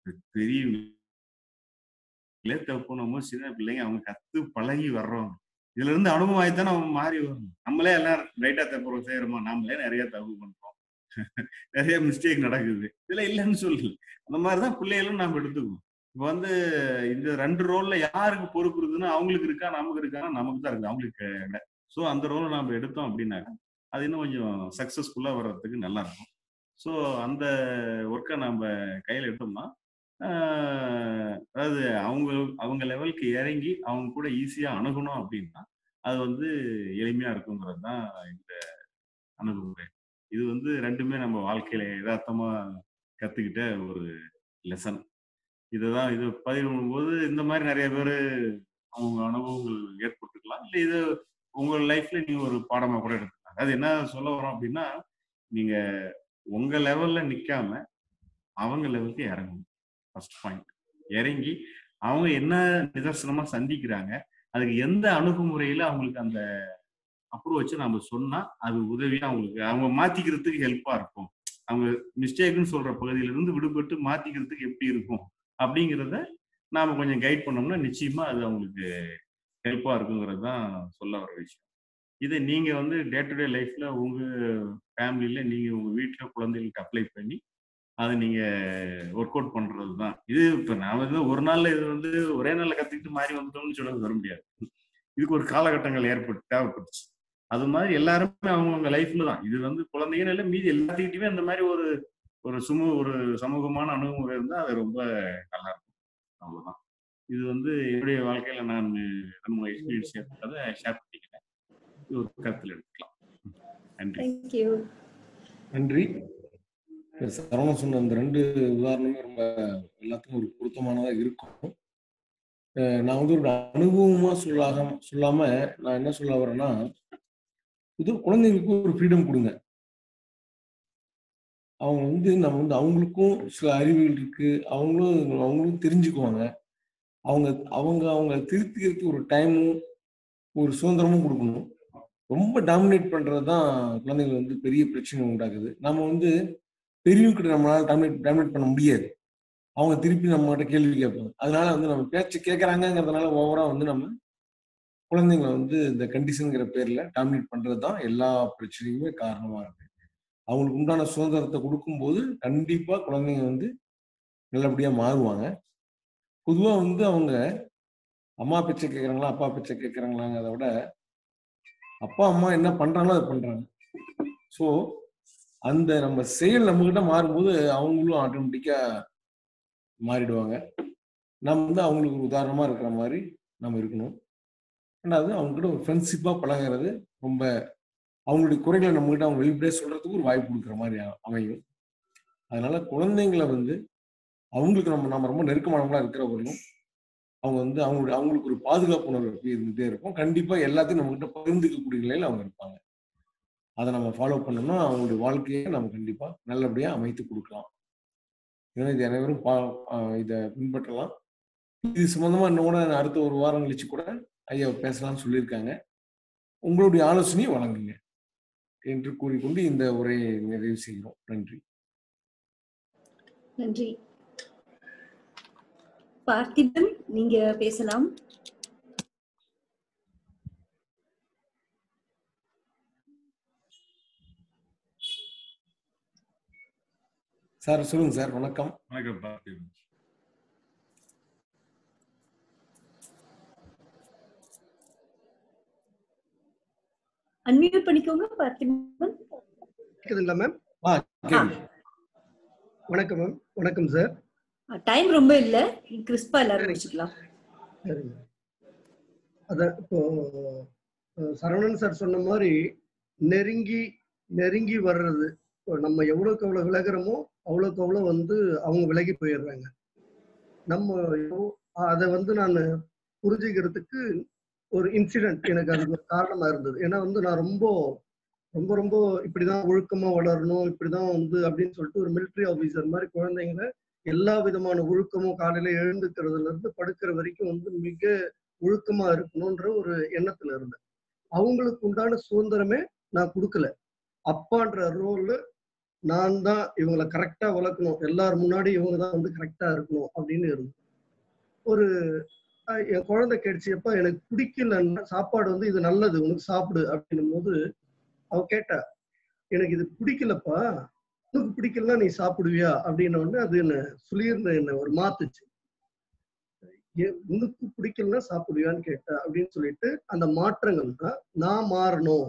பெரிய தப்பு நம்ம சின்ன பிள்ளைங்க அவங்க கத்து பழகி வர்றவங்க இதுல இருந்து அனுபவம் ஆயித்தானே அவங்க மாறி வரணும் நம்மளே எல்லாம் ரைட்டா தப்பு செய்யறோமா நம்மளே நிறைய தப்பு பண்றோம் நிறைய மிஸ்டேக் நடக்குது இதுல இல்லைன்னு சொல்லு அந்த மாதிரிதான் பிள்ளைகளும் நாம எடுத்துக்கணும் இப்ப வந்து இந்த ரெண்டு ரோல்ல யாருக்கு பொறுப்பு இருக்குதுன்னா அவங்களுக்கு இருக்கா நமக்கு இருக்கானா நமக்கு தான் இருக்கு அவங்களுக்கு ஸோ அந்த ரோலை நாம எடுத்தோம் அப்படின்னாக்க அது இன்னும் கொஞ்சம் சக்சஸ்ஃபுல்லா வர்றதுக்கு நல்லா இருக்கும் ஸோ அந்த ஒர்க்கை நம்ம கையில எடுத்தோம்னா ஆஹ் அதாவது அவங்க அவங்க லெவலுக்கு இறங்கி அவங்க கூட ஈஸியா அணுகணும் அப்படின்னா அது வந்து எளிமையா இருக்குங்கிறது தான் இந்த அணுகுமுறை இது வந்து ரெண்டுமே நம்ம வாழ்க்கையில யதார்த்தமா கத்துக்கிட்ட ஒரு லெசன் இதுதான் இது பதிவு பண்ணும்போது இந்த மாதிரி நிறைய பேர் அவங்க அனுபவங்கள் ஏற்பட்டுக்கலாம் இல்லை இது உங்க லைஃப்ல நீங்க ஒரு பாடமா கூட எடுத்துக்கலாம் அது என்ன சொல்ல வரோம் அப்படின்னா நீங்க உங்க லெவல்ல நிக்காம அவங்க லெவலுக்கு இறங்கணும் ஃபர்ஸ்ட் பாயிண்ட் இறங்கி அவங்க என்ன நிதர்சனமா சந்திக்கிறாங்க அதுக்கு எந்த அணுகுமுறையில அவங்களுக்கு அந்த அப்ரோச்சை நம்ம சொன்னா அது உதவியா அவங்களுக்கு அவங்க மாத்திக்கிறதுக்கு ஹெல்ப்பா இருக்கும் அவங்க மிஸ்டேக்னு சொல்ற பகுதியில இருந்து விடுபட்டு மாத்திக்கிறதுக்கு எப்படி இருக்கும் அப்படிங்கிறத நாம கொஞ்சம் கைட் பண்ணோம்னா நிச்சயமா அது அவங்களுக்கு ஹெல்ப்பா இருக்குங்கிறது தான் சொல்ல வர விஷயம் இதை நீங்க வந்து டே டு டே லைஃப்ல உங்க ஃபேமிலியில நீங்க உங்க வீட்டுல குழந்தைகளுக்கு அப்ளை பண்ணி அதை நீங்க ஒர்க் அவுட் பண்றது தான் இது இப்ப நான் வந்து ஒரு நாள்ல இது வந்து ஒரே நாள்ல கத்துக்கிட்டு மாறி வந்துட்டோம்னு சொல்ல வர முடியாது இதுக்கு ஒரு காலகட்டங்கள் ஏற்பட்டு தேவைப்பட்டுச்சு அது மாதிரி எல்லாருமே அவங்கவுங்க லைஃப்ல தான் இது வந்து குழந்தைங்க இல்லை மீதி எல்லாத்துக்கிட்டையுமே அந்த மாதிரி ஒரு ஒரு சுமூ ஒரு சமூகமான அணுகுமுறை இருந்தா அது ரொம்ப நல்லா இருக்கும் அவ்வளவுதான் இது வந்து என்னுடைய வாழ்க்கையில நான் நம்ம எக்ஸ்பீரியன்ஸ் ஏற்பட்டதை ஷேர் பண்ணிக்கிறேன் இது ஒரு கருத்தில் எடுத்துக்கலாம் நன்றி தேங்க்யூ நன்றி சரவணன் சொன்ன அந்த ரெண்டு உதாரணமே ரொம்ப எல்லாத்துக்கும் ஒரு பொருத்தமானதா இருக்கும் அஹ் நான் வந்து ஒரு அனுபவமா சொல்லாக சொல்லாம நான் என்ன சொல்ல வரேன்னா இது குழந்தைங்களுக்கு ஒரு ஃப்ரீடம் கொடுங்க அவங்க வந்து நம்ம வந்து அவங்களுக்கும் சில அறிவுகள் இருக்கு அவங்களும் அவங்களும் தெரிஞ்சுக்குவாங்க அவங்க அவங்க அவங்க திருத்திக்கிறதுக்கு ஒரு டைமும் ஒரு சுதந்திரமும் கொடுக்கணும் ரொம்ப டாமினேட் பண்றது தான் குழந்தைகள் வந்து பெரிய பிரச்சனை உண்டாக்குது நம்ம வந்து பெரியவங்க கிட்ட நம்மளால டாமினேட் டாமினேட் பண்ண முடியாது அவங்க திருப்பி நம்ம கிட்ட கேள்வி கேட்பாங்க அதனால வந்து நம்ம பேச்சு கேட்கறாங்கிறதுனால ஓவரா வந்து நம்ம குழந்தைங்களை வந்து இந்த கண்டிஷனுங்கிற பேர்ல டாமினேட் பண்றது தான் எல்லா பிரச்சனையுமே காரணமா இருக்கு அவங்களுக்கு உண்டான சுதந்திரத்தை கொடுக்கும்போது கண்டிப்பா குழந்தைங்க வந்து நல்லபடியா மாறுவாங்க பொதுவா வந்து அவங்க அம்மா பிச்சை கேட்கறாங்களா அப்பா பிச்சை கேட்கறாங்களாங்கிறத விட அப்பா அம்மா என்ன பண்றாங்களோ அதை பண்றாங்க ஸோ அந்த நம்ம செயல் நம்ம கிட்ட மாறும்போது அவங்களும் ஆட்டோமேட்டிக்கா மாறிடுவாங்க நம்ம வந்து அவங்களுக்கு ஒரு உதாரணமா இருக்கிற மாதிரி நம்ம இருக்கணும் ரெண்டாவது அவங்க கிட்ட ஒரு ஃப்ரெண்ட்ஷிப்பா பழகுறது ரொம்ப அவங்களுடைய குறைகளை நம்ம கிட்ட அவங்க வெளிப்படையா சொல்றதுக்கு ஒரு வாய்ப்பு கொடுக்குற மாதிரி அ- அமையும் அதனால குழந்தைங்களை வந்து அவங்களுக்கு நம்ம நம்ம ரொம்ப நெருக்கமானவங்களா இருக்கிறவர்களும் அவங்க வந்து அவங்களுடைய அவங்களுக்கு ஒரு பாதுகாப்பு உணர்வு எப்பயும் இருந்துகிட்டே இருக்கும் கண்டிப்பா எல்லாத்தையும் நம்ம கிட்ட பகிர்ந்துக்கக்கூடிய நிலையில அவங்க இருப்பாங்க அதை நம்ம ஃபாலோ பண்ணோம்னா அவங்களுடைய வாழ்க்கையை நம்ம கண்டிப்பா நல்லபடியா அமைத்து கொடுக்கலாம் ஏன்னா இது அனைவரும் பா ஆஹ் இதை பின்பற்றலாம் இது சம்பந்தமா இன்னும் கூட அடுத்த ஒரு வாரம் கழிச்சு கூட ஐயா பேசலாம்னு சொல்லியிருக்காங்க உங்களுடைய ஆலோசனையை வழங்குங்க என்று கூறிக்கொண்டு இந்த உரையை நிறைவு செய்கிறோம் நன்றி நன்றி பார்த்திபன் நீங்க பேசலாம் சார் சொல்லுங்க சார் வணக்கம் வணக்கம் பார்த்திபன் அன்மியூட் பண்ணிக்கோங்க பார்த்திபன் கேக்குதுங்களா மேம் ஆ கேள்வி வணக்கம் மேம் வணக்கம் சார் டைம் ரொம்ப இல்ல கிறிஸ்பா எல்லாரும் முடிச்சுக்கலாம் சரிங்க அதான் இப்போ அஹ், சரவணன் சார் சொன்ன மாதிரி நெருங்கி நெருங்கி வர்றது இப்போ நம்ம எவ்வளோக்கு எவ்வளோ விலகுறோமோ அவ்வளோக்கு அவ்வளோ வந்து அவங்க விலகி போயிடுறாங்க நம்ம எவ்வளோ- அதை வந்து நான் புரிஞ்சுக்கிறதுக்கு ஒரு இன்சிடென்ட் எனக்கு அது ஒரு காரணமா இருந்தது ஏன்னா வந்து நான் ரொம்ப ரொம்ப ரொம்ப இப்படிதான் ஒழுக்கமா வளரணும் இப்படிதான் வந்து அப்படின்னு சொல்லிட்டு ஒரு military ஆபீசர் மாதிரி குழந்தைங்களை எல்லா விதமான ஒழுக்கமும் காலையில எழுந்துக்கிறதுல இருந்து படுக்கிற வரைக்கும் வந்து மிக ஒழுக்கமா இருக்கணும்ன்ற ஒரு எண்ணத்துல இருந்தேன் அவங்களுக்கு உண்டான சுதந்திரமே நான் கொடுக்கல அப்பான்ற ரோல் நான் தான் இவங்களை கரெக்டா வளர்க்கணும் எல்லார் முன்னாடி இவங்க தான் வந்து கரெக்டா இருக்கணும் அப்படின்னு இருந்தது ஒரு அஹ், என் குழந்தை கேட்டுச்சப்ப எனக்கு பிடிக்கலன்னா சாப்பாடு வந்து இது நல்லது உனக்கு சாப்பிடு அப்படின்னும் போது அவ கேட்டா எனக்கு இது பிடிக்கலப்பா உனக்கு பிடிக்கலன்னா நீ சாப்பிடுவியா அப்படின்ன உடனே அது என்ன சுளிர்னு என்ன ஒரு மாத்துச்சு ஏ- உனக்கு பிடிக்கலன்னா சாப்பிடுவியான்னு கேட்டா அப்படின்னு சொல்லிட்டு அந்த மாற்றங்கள் தான் நான் மாறணும்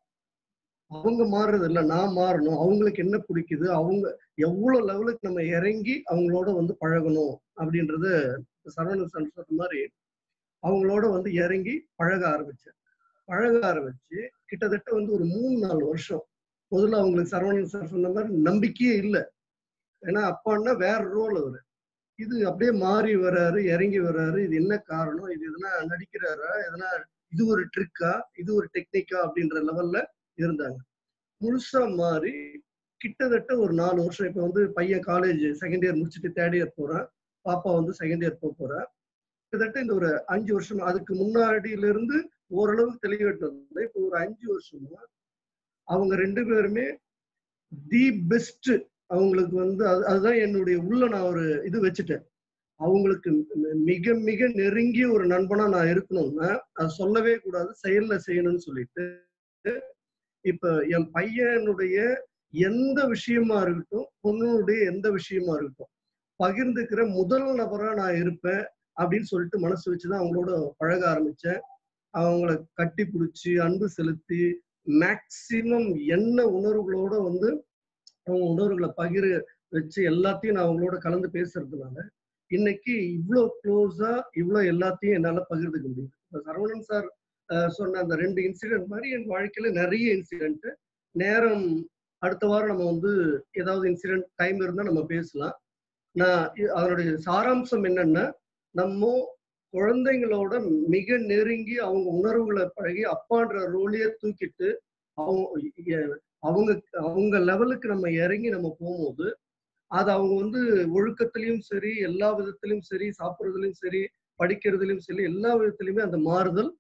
அவங்க மாறுறது இல்ல நான் மாறணும் அவங்களுக்கு என்ன பிடிக்குது அவங்க எவ்வளவு லெவலுக்கு நம்ம இறங்கி அவங்களோட வந்து பழகணும் அப்படின்றத சரவணன் சார் சொன்ன மாதிரி அவங்களோட வந்து இறங்கி பழக ஆரம்பிச்சேன் பழக ஆரம்பிச்சு கிட்டத்தட்ட வந்து ஒரு மூணு நாலு வருஷம் முதல்ல அவங்களுக்கு சரவணன் சார் சொன்ன மாதிரி நம்பிக்கையே இல்லை ஏன்னா அப்பான்னா வேற ரோல் அவரு இது அப்படியே மாறி வர்றாரு இறங்கி வர்றாரு இது என்ன காரணம் இது எதனா நடிக்கிறாரா எதனா இது ஒரு ட்ரிக்கா இது ஒரு டெக்னிக்கா அப்படின்ற லெவல்ல இருந்தாங்க முழுசா மாறி கிட்டத்தட்ட ஒரு நாலு வருஷம் இப்ப வந்து பையன் காலேஜ் செகண்ட் இயர் முடிச்சுட்டு தேர்ட் இயர் போறான் பாப்பா வந்து செகண்ட் இயர் போக போறா கிட்டத்தட்ட இந்த ஒரு அஞ்சு வருஷம் அதுக்கு முன்னாடியில இருந்து ஓரளவுக்கு தெளிவாட்டு இருந்தது இப்போ ஒரு அஞ்சு வருஷமா அவங்க ரெண்டு பேருமே தி பெஸ்ட் அவங்களுக்கு வந்து அது அதுதான் என்னுடைய உள்ள நான் ஒரு இது வச்சுட்டேன் அவங்களுக்கு மி- மிக மிக நெருங்கிய ஒரு நண்பனா நான் இருக்கணும்னா அது சொல்லவே கூடாது செயல்ல செய்யணும்னு சொல்லிட்டு இப்ப என் பையனுடைய எந்த விஷயமா இருக்கட்டும் பொண்ணுடைய எந்த விஷயமா இருக்கட்டும் பகிர்ந்துக்கிற முதல் நபரா நான் இருப்பேன் அப்படின்னு சொல்லிட்டு மனசு வச்சுதான் அவங்களோட பழக ஆரம்பிச்சேன் அவங்கள கட்டி பிடிச்சி அன்பு செலுத்தி மேக்சிமம் என்ன உணர்வுகளோட வந்து அவங்க உணர்வுகளை பகிர வச்சு எல்லாத்தையும் நான் அவங்களோட கலந்து பேசுறதுனால இன்னைக்கு இவ்வளோ க்ளோஸா இவ்வளோ எல்லாத்தையும் என்னால பகிர்ந்துக்க முடியுது இப்ப சரவணன் சார் அஹ், சொன்ன அந்த ரெண்டு இன்சிடென்ட் மாதிரி என் வாழ்க்கையில நிறைய இன்சிடென்ட் நேரம் அடுத்த வாரம் நம்ம வந்து ஏதாவது இன்சிடென்ட் டைம் இருந்தா நம்ம பேசலாம் நான் இ- அதனுடைய சாராம்சம் என்னன்னா நம்ம குழந்தைங்களோட மிக நெருங்கி அவங்க உணர்வுகளை பழகி அப்பான்ற ரோலையே தூக்கிட்டு அவங்க எ- அவங்க அவங்க லெவலுக்கு நம்ம இறங்கி நம்ம போகும்போது அது அவங்க வந்து ஒழுக்கத்திலையும் சரி எல்லா விதத்திலையும் சரி சாப்பிட்றதுலயும் சரி படிக்கிறதுலயும் சரி எல்லா விதத்திலையுமே அந்த மாறுதல்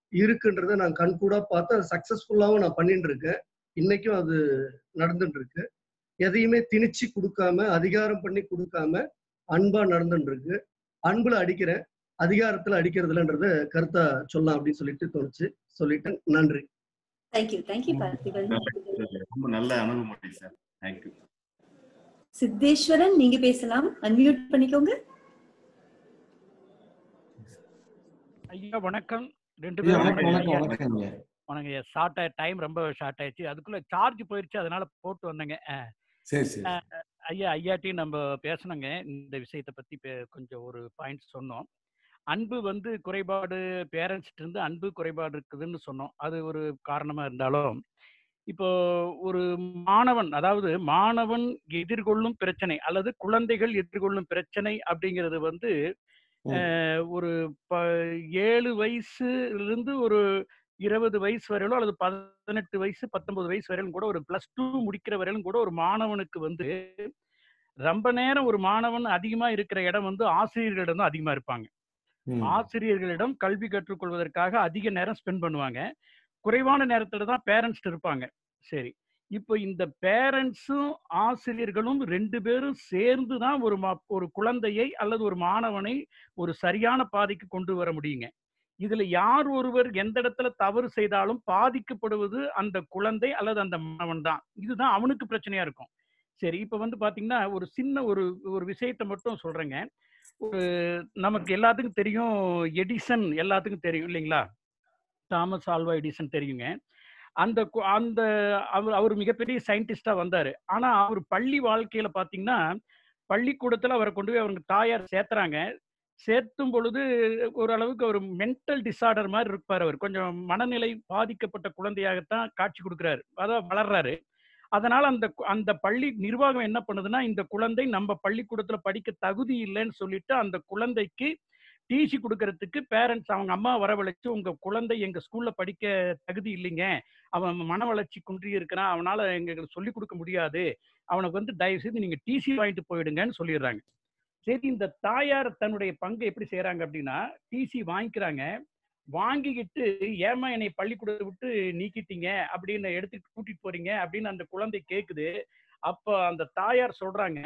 இருக்குன்றதை நான் கண்கூடா பார்த்து அது சக்சஸ்ஃபுல்லாவும் நான் பண்ணிட்டு இருக்கேன் இன்னைக்கும் அது நடந்துட்டு இருக்கு எதையுமே திணிச்சு கொடுக்காம அதிகாரம் பண்ணி கொடுக்காம அன்பா நடந்துட்டு இருக்கு அன்புல அடிக்கிறேன் அதிகாரத்துல அடிக்கிறதுலன்றத கருத்தா சொல்லலாம் அப்படின்னு சொல்லிட்டு தோணுச்சு சொல்லிட்டேன் நன்றி தேங்க்யூ தேங்க்யூ பார்த்திபன் ரொம்ப நல்ல அணுகுமுறை சார் தேங்க்யூ சித்தேஸ்வரன் நீங்க பேசலாம் அன்மியூட் பண்ணிக்கோங்க ஐயா வணக்கம் ரெண்டு ஐயா, பேரும் வணக்கம் வணக்கம் ஐயா, வணக்கம் ஐயா. வணக்கம் ஷார்ட் டைம் ரொம்ப ஷார்ட் ஆயிடுச்சு அதுக்குள்ள சார்ஜ் போயிருச்சு அதனால போட்டு வந்தேங்க அஹ், சரி சரி அஹ், ஐயா ஐயாட்டையும் நம்ம பேசணுங்க இந்த விஷயத்தை பத்தி பே- கொஞ்சம் ஒரு பாயிண்ட் சொன்னோம் அன்பு வந்து குறைபாடு பேரண்ட்ஸ்ட்டு இருந்து அன்பு குறைபாடு இருக்குதுன்னு சொன்னோம் அது ஒரு காரணமா இருந்தாலும் இப்போ ஒரு மாணவன் அதாவது மாணவன் எதிர்கொள்ளும் பிரச்சனை அல்லது குழந்தைகள் எதிர்கொள்ளும் பிரச்சனை அப்படிங்கிறது வந்து ம். அஹ், ஒரு ப ஏழு வயசுலேருந்து ஒரு இருபது வயசு வரையிலும் அல்லது பதினெட்டு வயசு பத்தொன்பது வயசு வரையிலும் கூட ஒரு ப்ளஸ் டூ முடிக்கிற வரையிலும் கூட ஒரு மாணவனுக்கு வந்து ரொம்ப நேரம் ஒரு மாணவன் அதிகமா இருக்கிற இடம் வந்து ஆசிரியர்களிடம் தான் அதிகமா இருப்பாங்க ம். ஆசிரியர்களிடம் கல்வி கற்றுக்கொள்வதற்காக அதிக நேரம் ஸ்பெண்ட் பண்ணுவாங்க குறைவான நேரத்துல தான் பேரண்ட்ஸ் இருப்பாங்க சரி இப்போ இந்த பேரண்ட்ஸும் ஆசிரியர்களும் ரெண்டு பேரும் சேர்ந்து தான் ஒரு மா- ஒரு குழந்தையை அல்லது ஒரு மாணவனை ஒரு சரியான பாதைக்கு கொண்டு வர முடியுங்க இதுல யார் ஒருவர் எந்த இடத்துல தவறு செய்தாலும் பாதிக்கப்படுவது அந்த குழந்தை அல்லது அந்த மாணவன் தான் இதுதான் அவனுக்கு பிரச்சனையா இருக்கும் சரி இப்ப வந்து பாத்தீங்கன்னா ஒரு சின்ன ஒரு ஒரு விஷயத்தை மட்டும் சொல்றேங்க ஒரு நமக்கு எல்லாத்துக்கும் தெரியும் எடிசன் எல்லாத்துக்கும் தெரியும் இல்லைங்களா தாமஸ் ஆல்வா எடிசன் தெரியுங்க அந்த கு- அந்த அவர் அவர் மிகப்பெரிய சயின்டிஸ்டா வந்தாரு ஆனா அவர் பள்ளி வாழ்க்கையில பாத்தீங்கன்னா பள்ளிக்கூடத்துல அவரை கொண்டு போய் அவங்க தாயார் சேர்த்துறாங்க சேர்த்தும் பொழுது ஓரளவுக்கு ஒரு மென்டல் டிசார்டர் மாதிரி இருப்பார் அவர் கொஞ்சம் மனநிலை பாதிக்கப்பட்ட குழந்தையாகத்தான் காட்சி கொடுக்குறாரு அதான் வளர்றாரு அதனால அந்த கு- அந்த பள்ளி நிர்வாகம் என்ன பண்ணுதுன்னா இந்த குழந்தை நம்ம பள்ளிக்கூடத்துல படிக்க தகுதி இல்லைன்னு சொல்லிட்டு அந்த குழந்தைக்கு டிசி கொடுக்கறதுக்கு பேரண்ட்ஸ் அவங்க அம்மா வரவழைச்சு உங்க குழந்தை எங்க ஸ்கூல்ல படிக்க தகுதி இல்லைங்க அவன் மன வளர்ச்சி குன்றி இருக்கிறான் அவனால எங்களுக்கு சொல்லிக் கொடுக்க முடியாது அவனுக்கு வந்து தயவு செய்து நீங்க டிசி வாங்கிட்டு போயிடுங்கன்னு சொல்லிடுறாங்க சரி இந்த தாயார் தன்னுடைய பங்கை எப்படி செய்றாங்க அப்படின்னா டிசி வாங்கிக்கிறாங்க வாங்கிக்கிட்டு ஏமா என்னை பள்ளிக்கூடத்தை விட்டு நீக்கிட்டீங்க அப்படின்னு எடுத்துட்டு கூட்டிட்டு போறீங்க அப்படின்னு அந்த குழந்தை கேக்குது அப்ப அந்த தாயார் சொல்றாங்க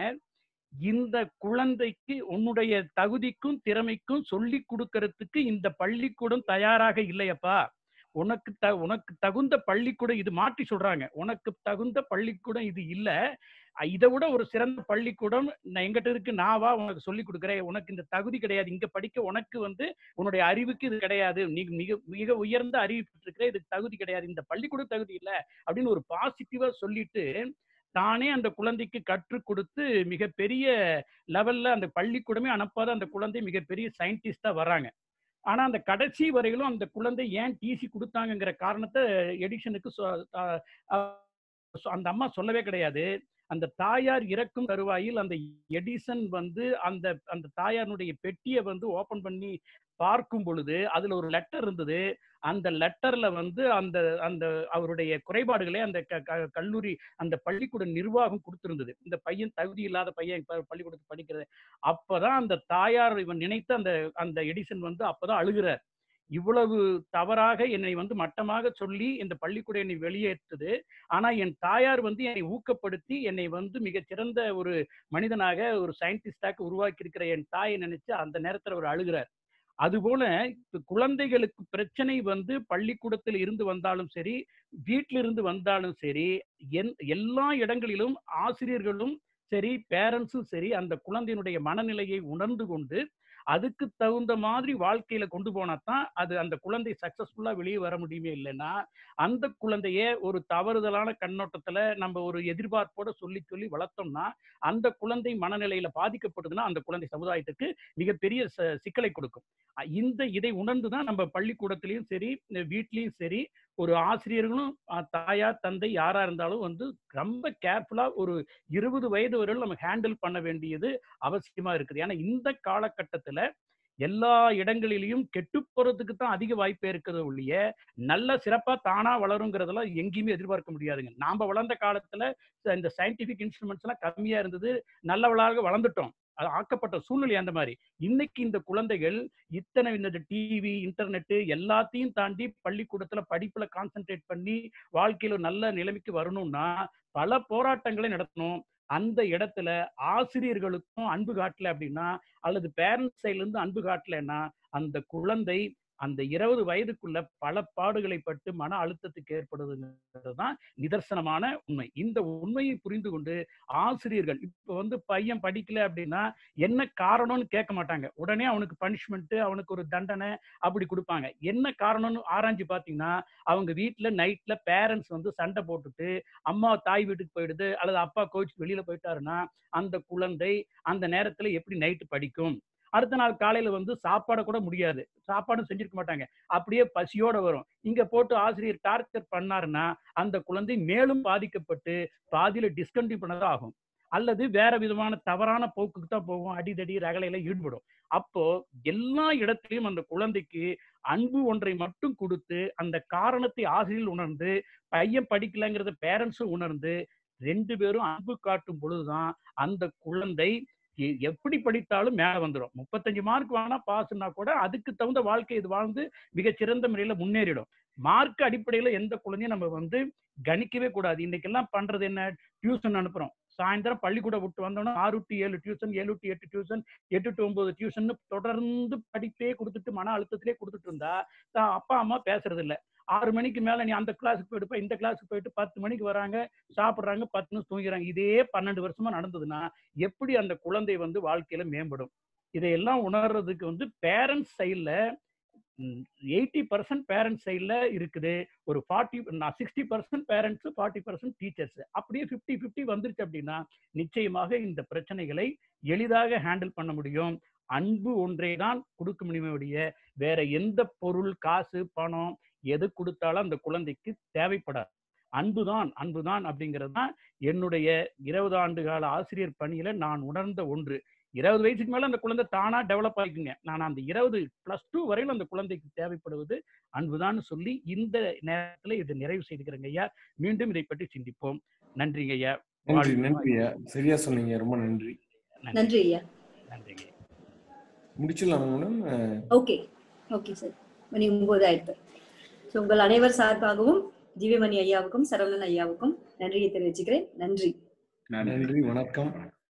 இந்த குழந்தைக்கு உன்னுடைய தகுதிக்கும் திறமைக்கும் சொல்லி கொடுக்கறதுக்கு இந்த பள்ளிக்கூடம் தயாராக இல்லையப்பா உனக்கு த உனக்கு தகுந்த பள்ளிக்கூடம் இது மாற்றி சொல்றாங்க உனக்கு தகுந்த பள்ளிக்கூடம் இது இல்ல அஹ் இதை விட ஒரு சிறந்த பள்ளிக்கூடம் நான் எங்கிட்ட இருக்கு நான் வா உனக்கு சொல்லி கொடுக்குறேன் உனக்கு இந்த தகுதி கிடையாது இங்க படிக்க உனக்கு வந்து உன்னுடைய அறிவுக்கு இது கிடையாது நீ மிக மிக உயர்ந்த அறிவு பெற்றிருக்கிற இதுக்கு தகுதி கிடையாது இந்த பள்ளிக்கூட தகுதி இல்ல அப்படின்னு ஒரு பாசிட்டிவா சொல்லிட்டு தானே அந்த குழந்தைக்கு கற்றுக் கொடுத்து மிகப்பெரிய லெவல்ல அந்த பள்ளிக்கூடமே அனுப்பாத அந்த குழந்தை மிகப்பெரிய சயின்டிஸ்டா வர்றாங்க ஆனா அந்த கடைசி வரையிலும் அந்த குழந்தை ஏன் டிசி கொடுத்தாங்கங்கிற காரணத்தை எடிஷனுக்கு சொ- அஹ் அஹ் அந்த அம்மா சொல்லவே கிடையாது அந்த தாயார் இறக்கும் தருவாயில் அந்த எடிசன் வந்து அந்த அந்த தாயாருடைய பெட்டியை வந்து ஓபன் பண்ணி பார்க்கும் பொழுது அதுல ஒரு லெட்டர் இருந்தது அந்த லெட்டர்ல வந்து அந்த அந்த அவருடைய குறைபாடுகளை அந்த க- க- கல்லூரி அந்த பள்ளிக்கூட நிர்வாகம் கொடுத்திருந்தது இந்த பையன் தகுதி இல்லாத பையன் ப- பள்ளிக்கூடத்தில் படிக்கிறது அப்பதான் அந்த தாயார் இவன் நினைத்து அந்த அந்த எடிசன் வந்து அப்பதான் அழுகிறார் இவ்வளவு தவறாக என்னை வந்து மட்டமாக சொல்லி இந்த பள்ளிக்கூடம் என்னை வெளியேற்றுது ஆனா என் தாயார் வந்து என்னை ஊக்கப்படுத்தி என்னை வந்து மிகச் சிறந்த ஒரு மனிதனாக ஒரு சயின்டிஸ்டாக உருவாக்கி இருக்கிற என் தாயை நினைச்சு அந்த நேரத்துல அவர் அழுகிறார் அதுபோல இப்ப குழந்தைகளுக்கு பிரச்சனை வந்து பள்ளிக்கூடத்தில் இருந்து வந்தாலும் சரி வீட்டில இருந்து வந்தாலும் சரி என் எல்லா இடங்களிலும் ஆசிரியர்களும் சரி பேரண்ட்ஸும் சரி அந்த குழந்தையினுடைய மனநிலையை உணர்ந்து கொண்டு அதுக்கு தகுந்த மாதிரி வாழ்க்கையில கொண்டு போனா தான் அது அந்த குழந்தை சக்சஸ்ஃபுல்லா வெளியே வர முடியுமே இல்லைன்னா அந்த குழந்தைய ஒரு தவறுதலான கண்ணோட்டத்துல நம்ம ஒரு எதிர்பார்ப்போட சொல்லி சொல்லி வளர்த்தோம்னா அந்த குழந்தை மனநிலையில பாதிக்கப்படுதுன்னா அந்த குழந்தை சமுதாயத்துக்கு மிகப்பெரிய ச- சிக்கலை கொடுக்கும் அ- இந்த இதை உணர்ந்து தான் நம்ம பள்ளிக்கூடத்திலையும் சரி இந்த வீட்லயும் சரி ஒரு ஆசிரியர்களும் அ, தாயார் தந்தை யாரா இருந்தாலும் வந்து ரொம்ப கேர்ஃபுல்லா ஒரு இருபது வயது வரையிலும் நம்ம ஹேண்டில் பண்ண வேண்டியது அவசியமா இருக்குது ஏன்னா இந்த காலகட்டத்துல எல்லா இடங்களிலையும் கெட்டு போறதுக்கு தான் அதிக வாய்ப்பே இருக்கிறது ஒழிய நல்ல சிறப்பா தானா வளருங்கிறதெல்லாம் எங்கேயுமே எதிர்பார்க்க முடியாதுங்க நாம வளர்ந்த காலத்துல இந்த சயின்டிபிக் இன்ஸ்ட்ருமெண்ட்ஸ் எல்லாம் கம்மியா இருந்தது நல்லவளாக வளர்ந்துட்டோம் அது ஆக்கப்பட்ட சூழ்நிலை அந்த மாதிரி இன்னைக்கு இந்த குழந்தைகள் இத்தனை இந்த டிவி இன்டர்நெட் எல்லாத்தையும் தாண்டி பள்ளிக்கூடத்துல படிப்புல கான்சென்ட்ரேட் பண்ணி வாழ்க்கையில ஒரு நல்ல நிலைமைக்கு வரணும்னா பல போராட்டங்களை நடத்தணும் அந்த இடத்துல ஆசிரியர்களுக்கும் அன்பு காட்டல அப்படின்னா அல்லது பேரண்ட்ஸ் சைட்ல இருந்து அன்பு காட்டலைன்னா அந்த குழந்தை அந்த இருபது வயதுக்குள்ள பல பாடுகளை பட்டு மன அழுத்தத்துக்கு ஏற்படுதுங்கிறது தான் நிதர்சனமான உண்மை இந்த உண்மையை புரிந்து கொண்டு ஆசிரியர்கள் இப்ப வந்து பையன் படிக்கல அப்படின்னா என்ன காரணம்னு கேட்க மாட்டாங்க உடனே அவனுக்கு பனிஷ்மெண்ட் அவனுக்கு ஒரு தண்டனை அப்படி கொடுப்பாங்க என்ன காரணம்னு ஆராய்ஞ்சு பார்த்தீங்கன்னா அவங்க வீட்டுல நைட்ல பேரண்ட்ஸ் வந்து சண்டை போட்டுட்டு அம்மா தாய் வீட்டுக்கு போயிடுது அல்லது அப்பா கோச் வெளியில போயிட்டாருன்னா அந்த குழந்தை அந்த நேரத்துல எப்படி நைட்டு படிக்கும் அடுத்த நாள் காலையில வந்து சாப்பாட கூட முடியாது சாப்பாடும் செஞ்சிருக்க மாட்டாங்க அப்படியே பசியோட வரும் இங்க போட்டு ஆசிரியர் டார்ச்சர் பண்ணாருன்னா அந்த குழந்தை மேலும் பாதிக்கப்பட்டு பாதியில டிஸ்கண்டினியூ பண்ணதான் ஆகும் அல்லது வேற விதமான தவறான போக்குக்கு தான் போகும் அடிதடி ரகலையில ஈடுபடும் அப்போ எல்லா இடத்திலையும் அந்த குழந்தைக்கு அன்பு ஒன்றை மட்டும் கொடுத்து அந்த காரணத்தை ஆசிரியர் உணர்ந்து பையன் படிக்கலங்கிறத பேரண்ட்ஸும் உணர்ந்து ரெண்டு பேரும் அன்பு காட்டும் பொழுதுதான் அந்த குழந்தை எ- எப்படி படித்தாலும் மேல வந்துடும் முப்பத்தஞ்சு மார்க் வேணா பாஸ்னா கூட அதுக்கு தகுந்த வாழ்க்கை இது வாழ்ந்து மிகச்சிறந்த முறையில முன்னேறிடும் மார்க் அடிப்படையில எந்த குழந்தையும் நம்ம வந்து கணிக்கவே கூடாது இன்னைக்கெல்லாம் பண்றது என்ன டியூஷன் அனுப்புறோம் சாயந்தரம் பள்ளிக்கூடம் விட்டு வந்தோம்னா ஆறு டு ஏழு டியூஷன் ஏழு டு எட்டு டியூஷன் எட்டு டு ஒன்பது டியூஷன் தொடர்ந்து படிப்பே கொடுத்துட்டு மன அழுத்தத்திலே கொடுத்துட்டு இருந்தா தான் அப்பா அம்மா பேசுறது இல்ல ஆறு மணிக்கு மேல நீ அந்த கிளாஸுக்கு போயிட்டு இந்த கிளாஸுக்கு போயிட்டு பத்து மணிக்கு வராங்க சாப்பிடுறாங்க பத்து நிமிஷம் தூங்கிறாங்க இதே பன்னெண்டு வருஷமா நடந்ததுன்னா எப்படி அந்த குழந்தை வந்து வாழ்க்கையில மேம்படும் இதையெல்லாம் உணர்றதுக்கு வந்து பேரண்ட்ஸ் சைட்ல எயிட்டி பர்சன்ட் பேரண்ட்ஸ் சைடில் இருக்குது ஒரு forty sixty percent parents forty percent teachers அப்படியே ஃபிஃப்டி ஃபிஃப்டி வந்துருச்சு அப்படின்னா நிச்சயமாக இந்த பிரச்சனைகளை எளிதாக ஹேண்டில் பண்ண முடியும் அன்பு ஒன்றே தான் கொடுக்க முடியுமே ஒழிய வேற எந்த பொருள் காசு பணம் எது கொடுத்தாலும் அந்த குழந்தைக்கு தேவைப்படாது அன்புதான் அன்புதான் அப்படிங்கிறது தான் என்னுடைய இருபது ஆண்டு கால ஆசிரியர் பணியில நான் உணர்ந்த ஒன்று இருபது வயசுக்கு மேல அந்த குழந்தை தானா டெவலப் ஆகிக்குங்க நான் அந்த இருபது பிளஸ் டூ வரையில் அந்த குழந்தைக்கு தேவைப்படுவது அன்புதான் சொல்லி இந்த நேரத்துல இதை நிறைவு செய்துக்கிறேங்க ஐயா மீண்டும் இதை பற்றி சிந்திப்போம் நன்றிங்க ஐயா நன்றி வாழ்க நன்றி ஐயா சரியா சொன்னீங்க ரொம்ப நன்றி நன்றி ஐயா நன்றிங்க முடிச்சிடலாம் மேடம் ஓகே ஓகே சார் மணி ஒன்பது ஆயிடுது ஸோ உங்கள் அனைவர் சார்பாகவும் திவ்யமணி ஐயாவுக்கும் சரவணன் ஐயாவுக்கும் நன்றியை தெரிவிச்சுக்கிறேன் நன்றி நன்றி வணக்கம்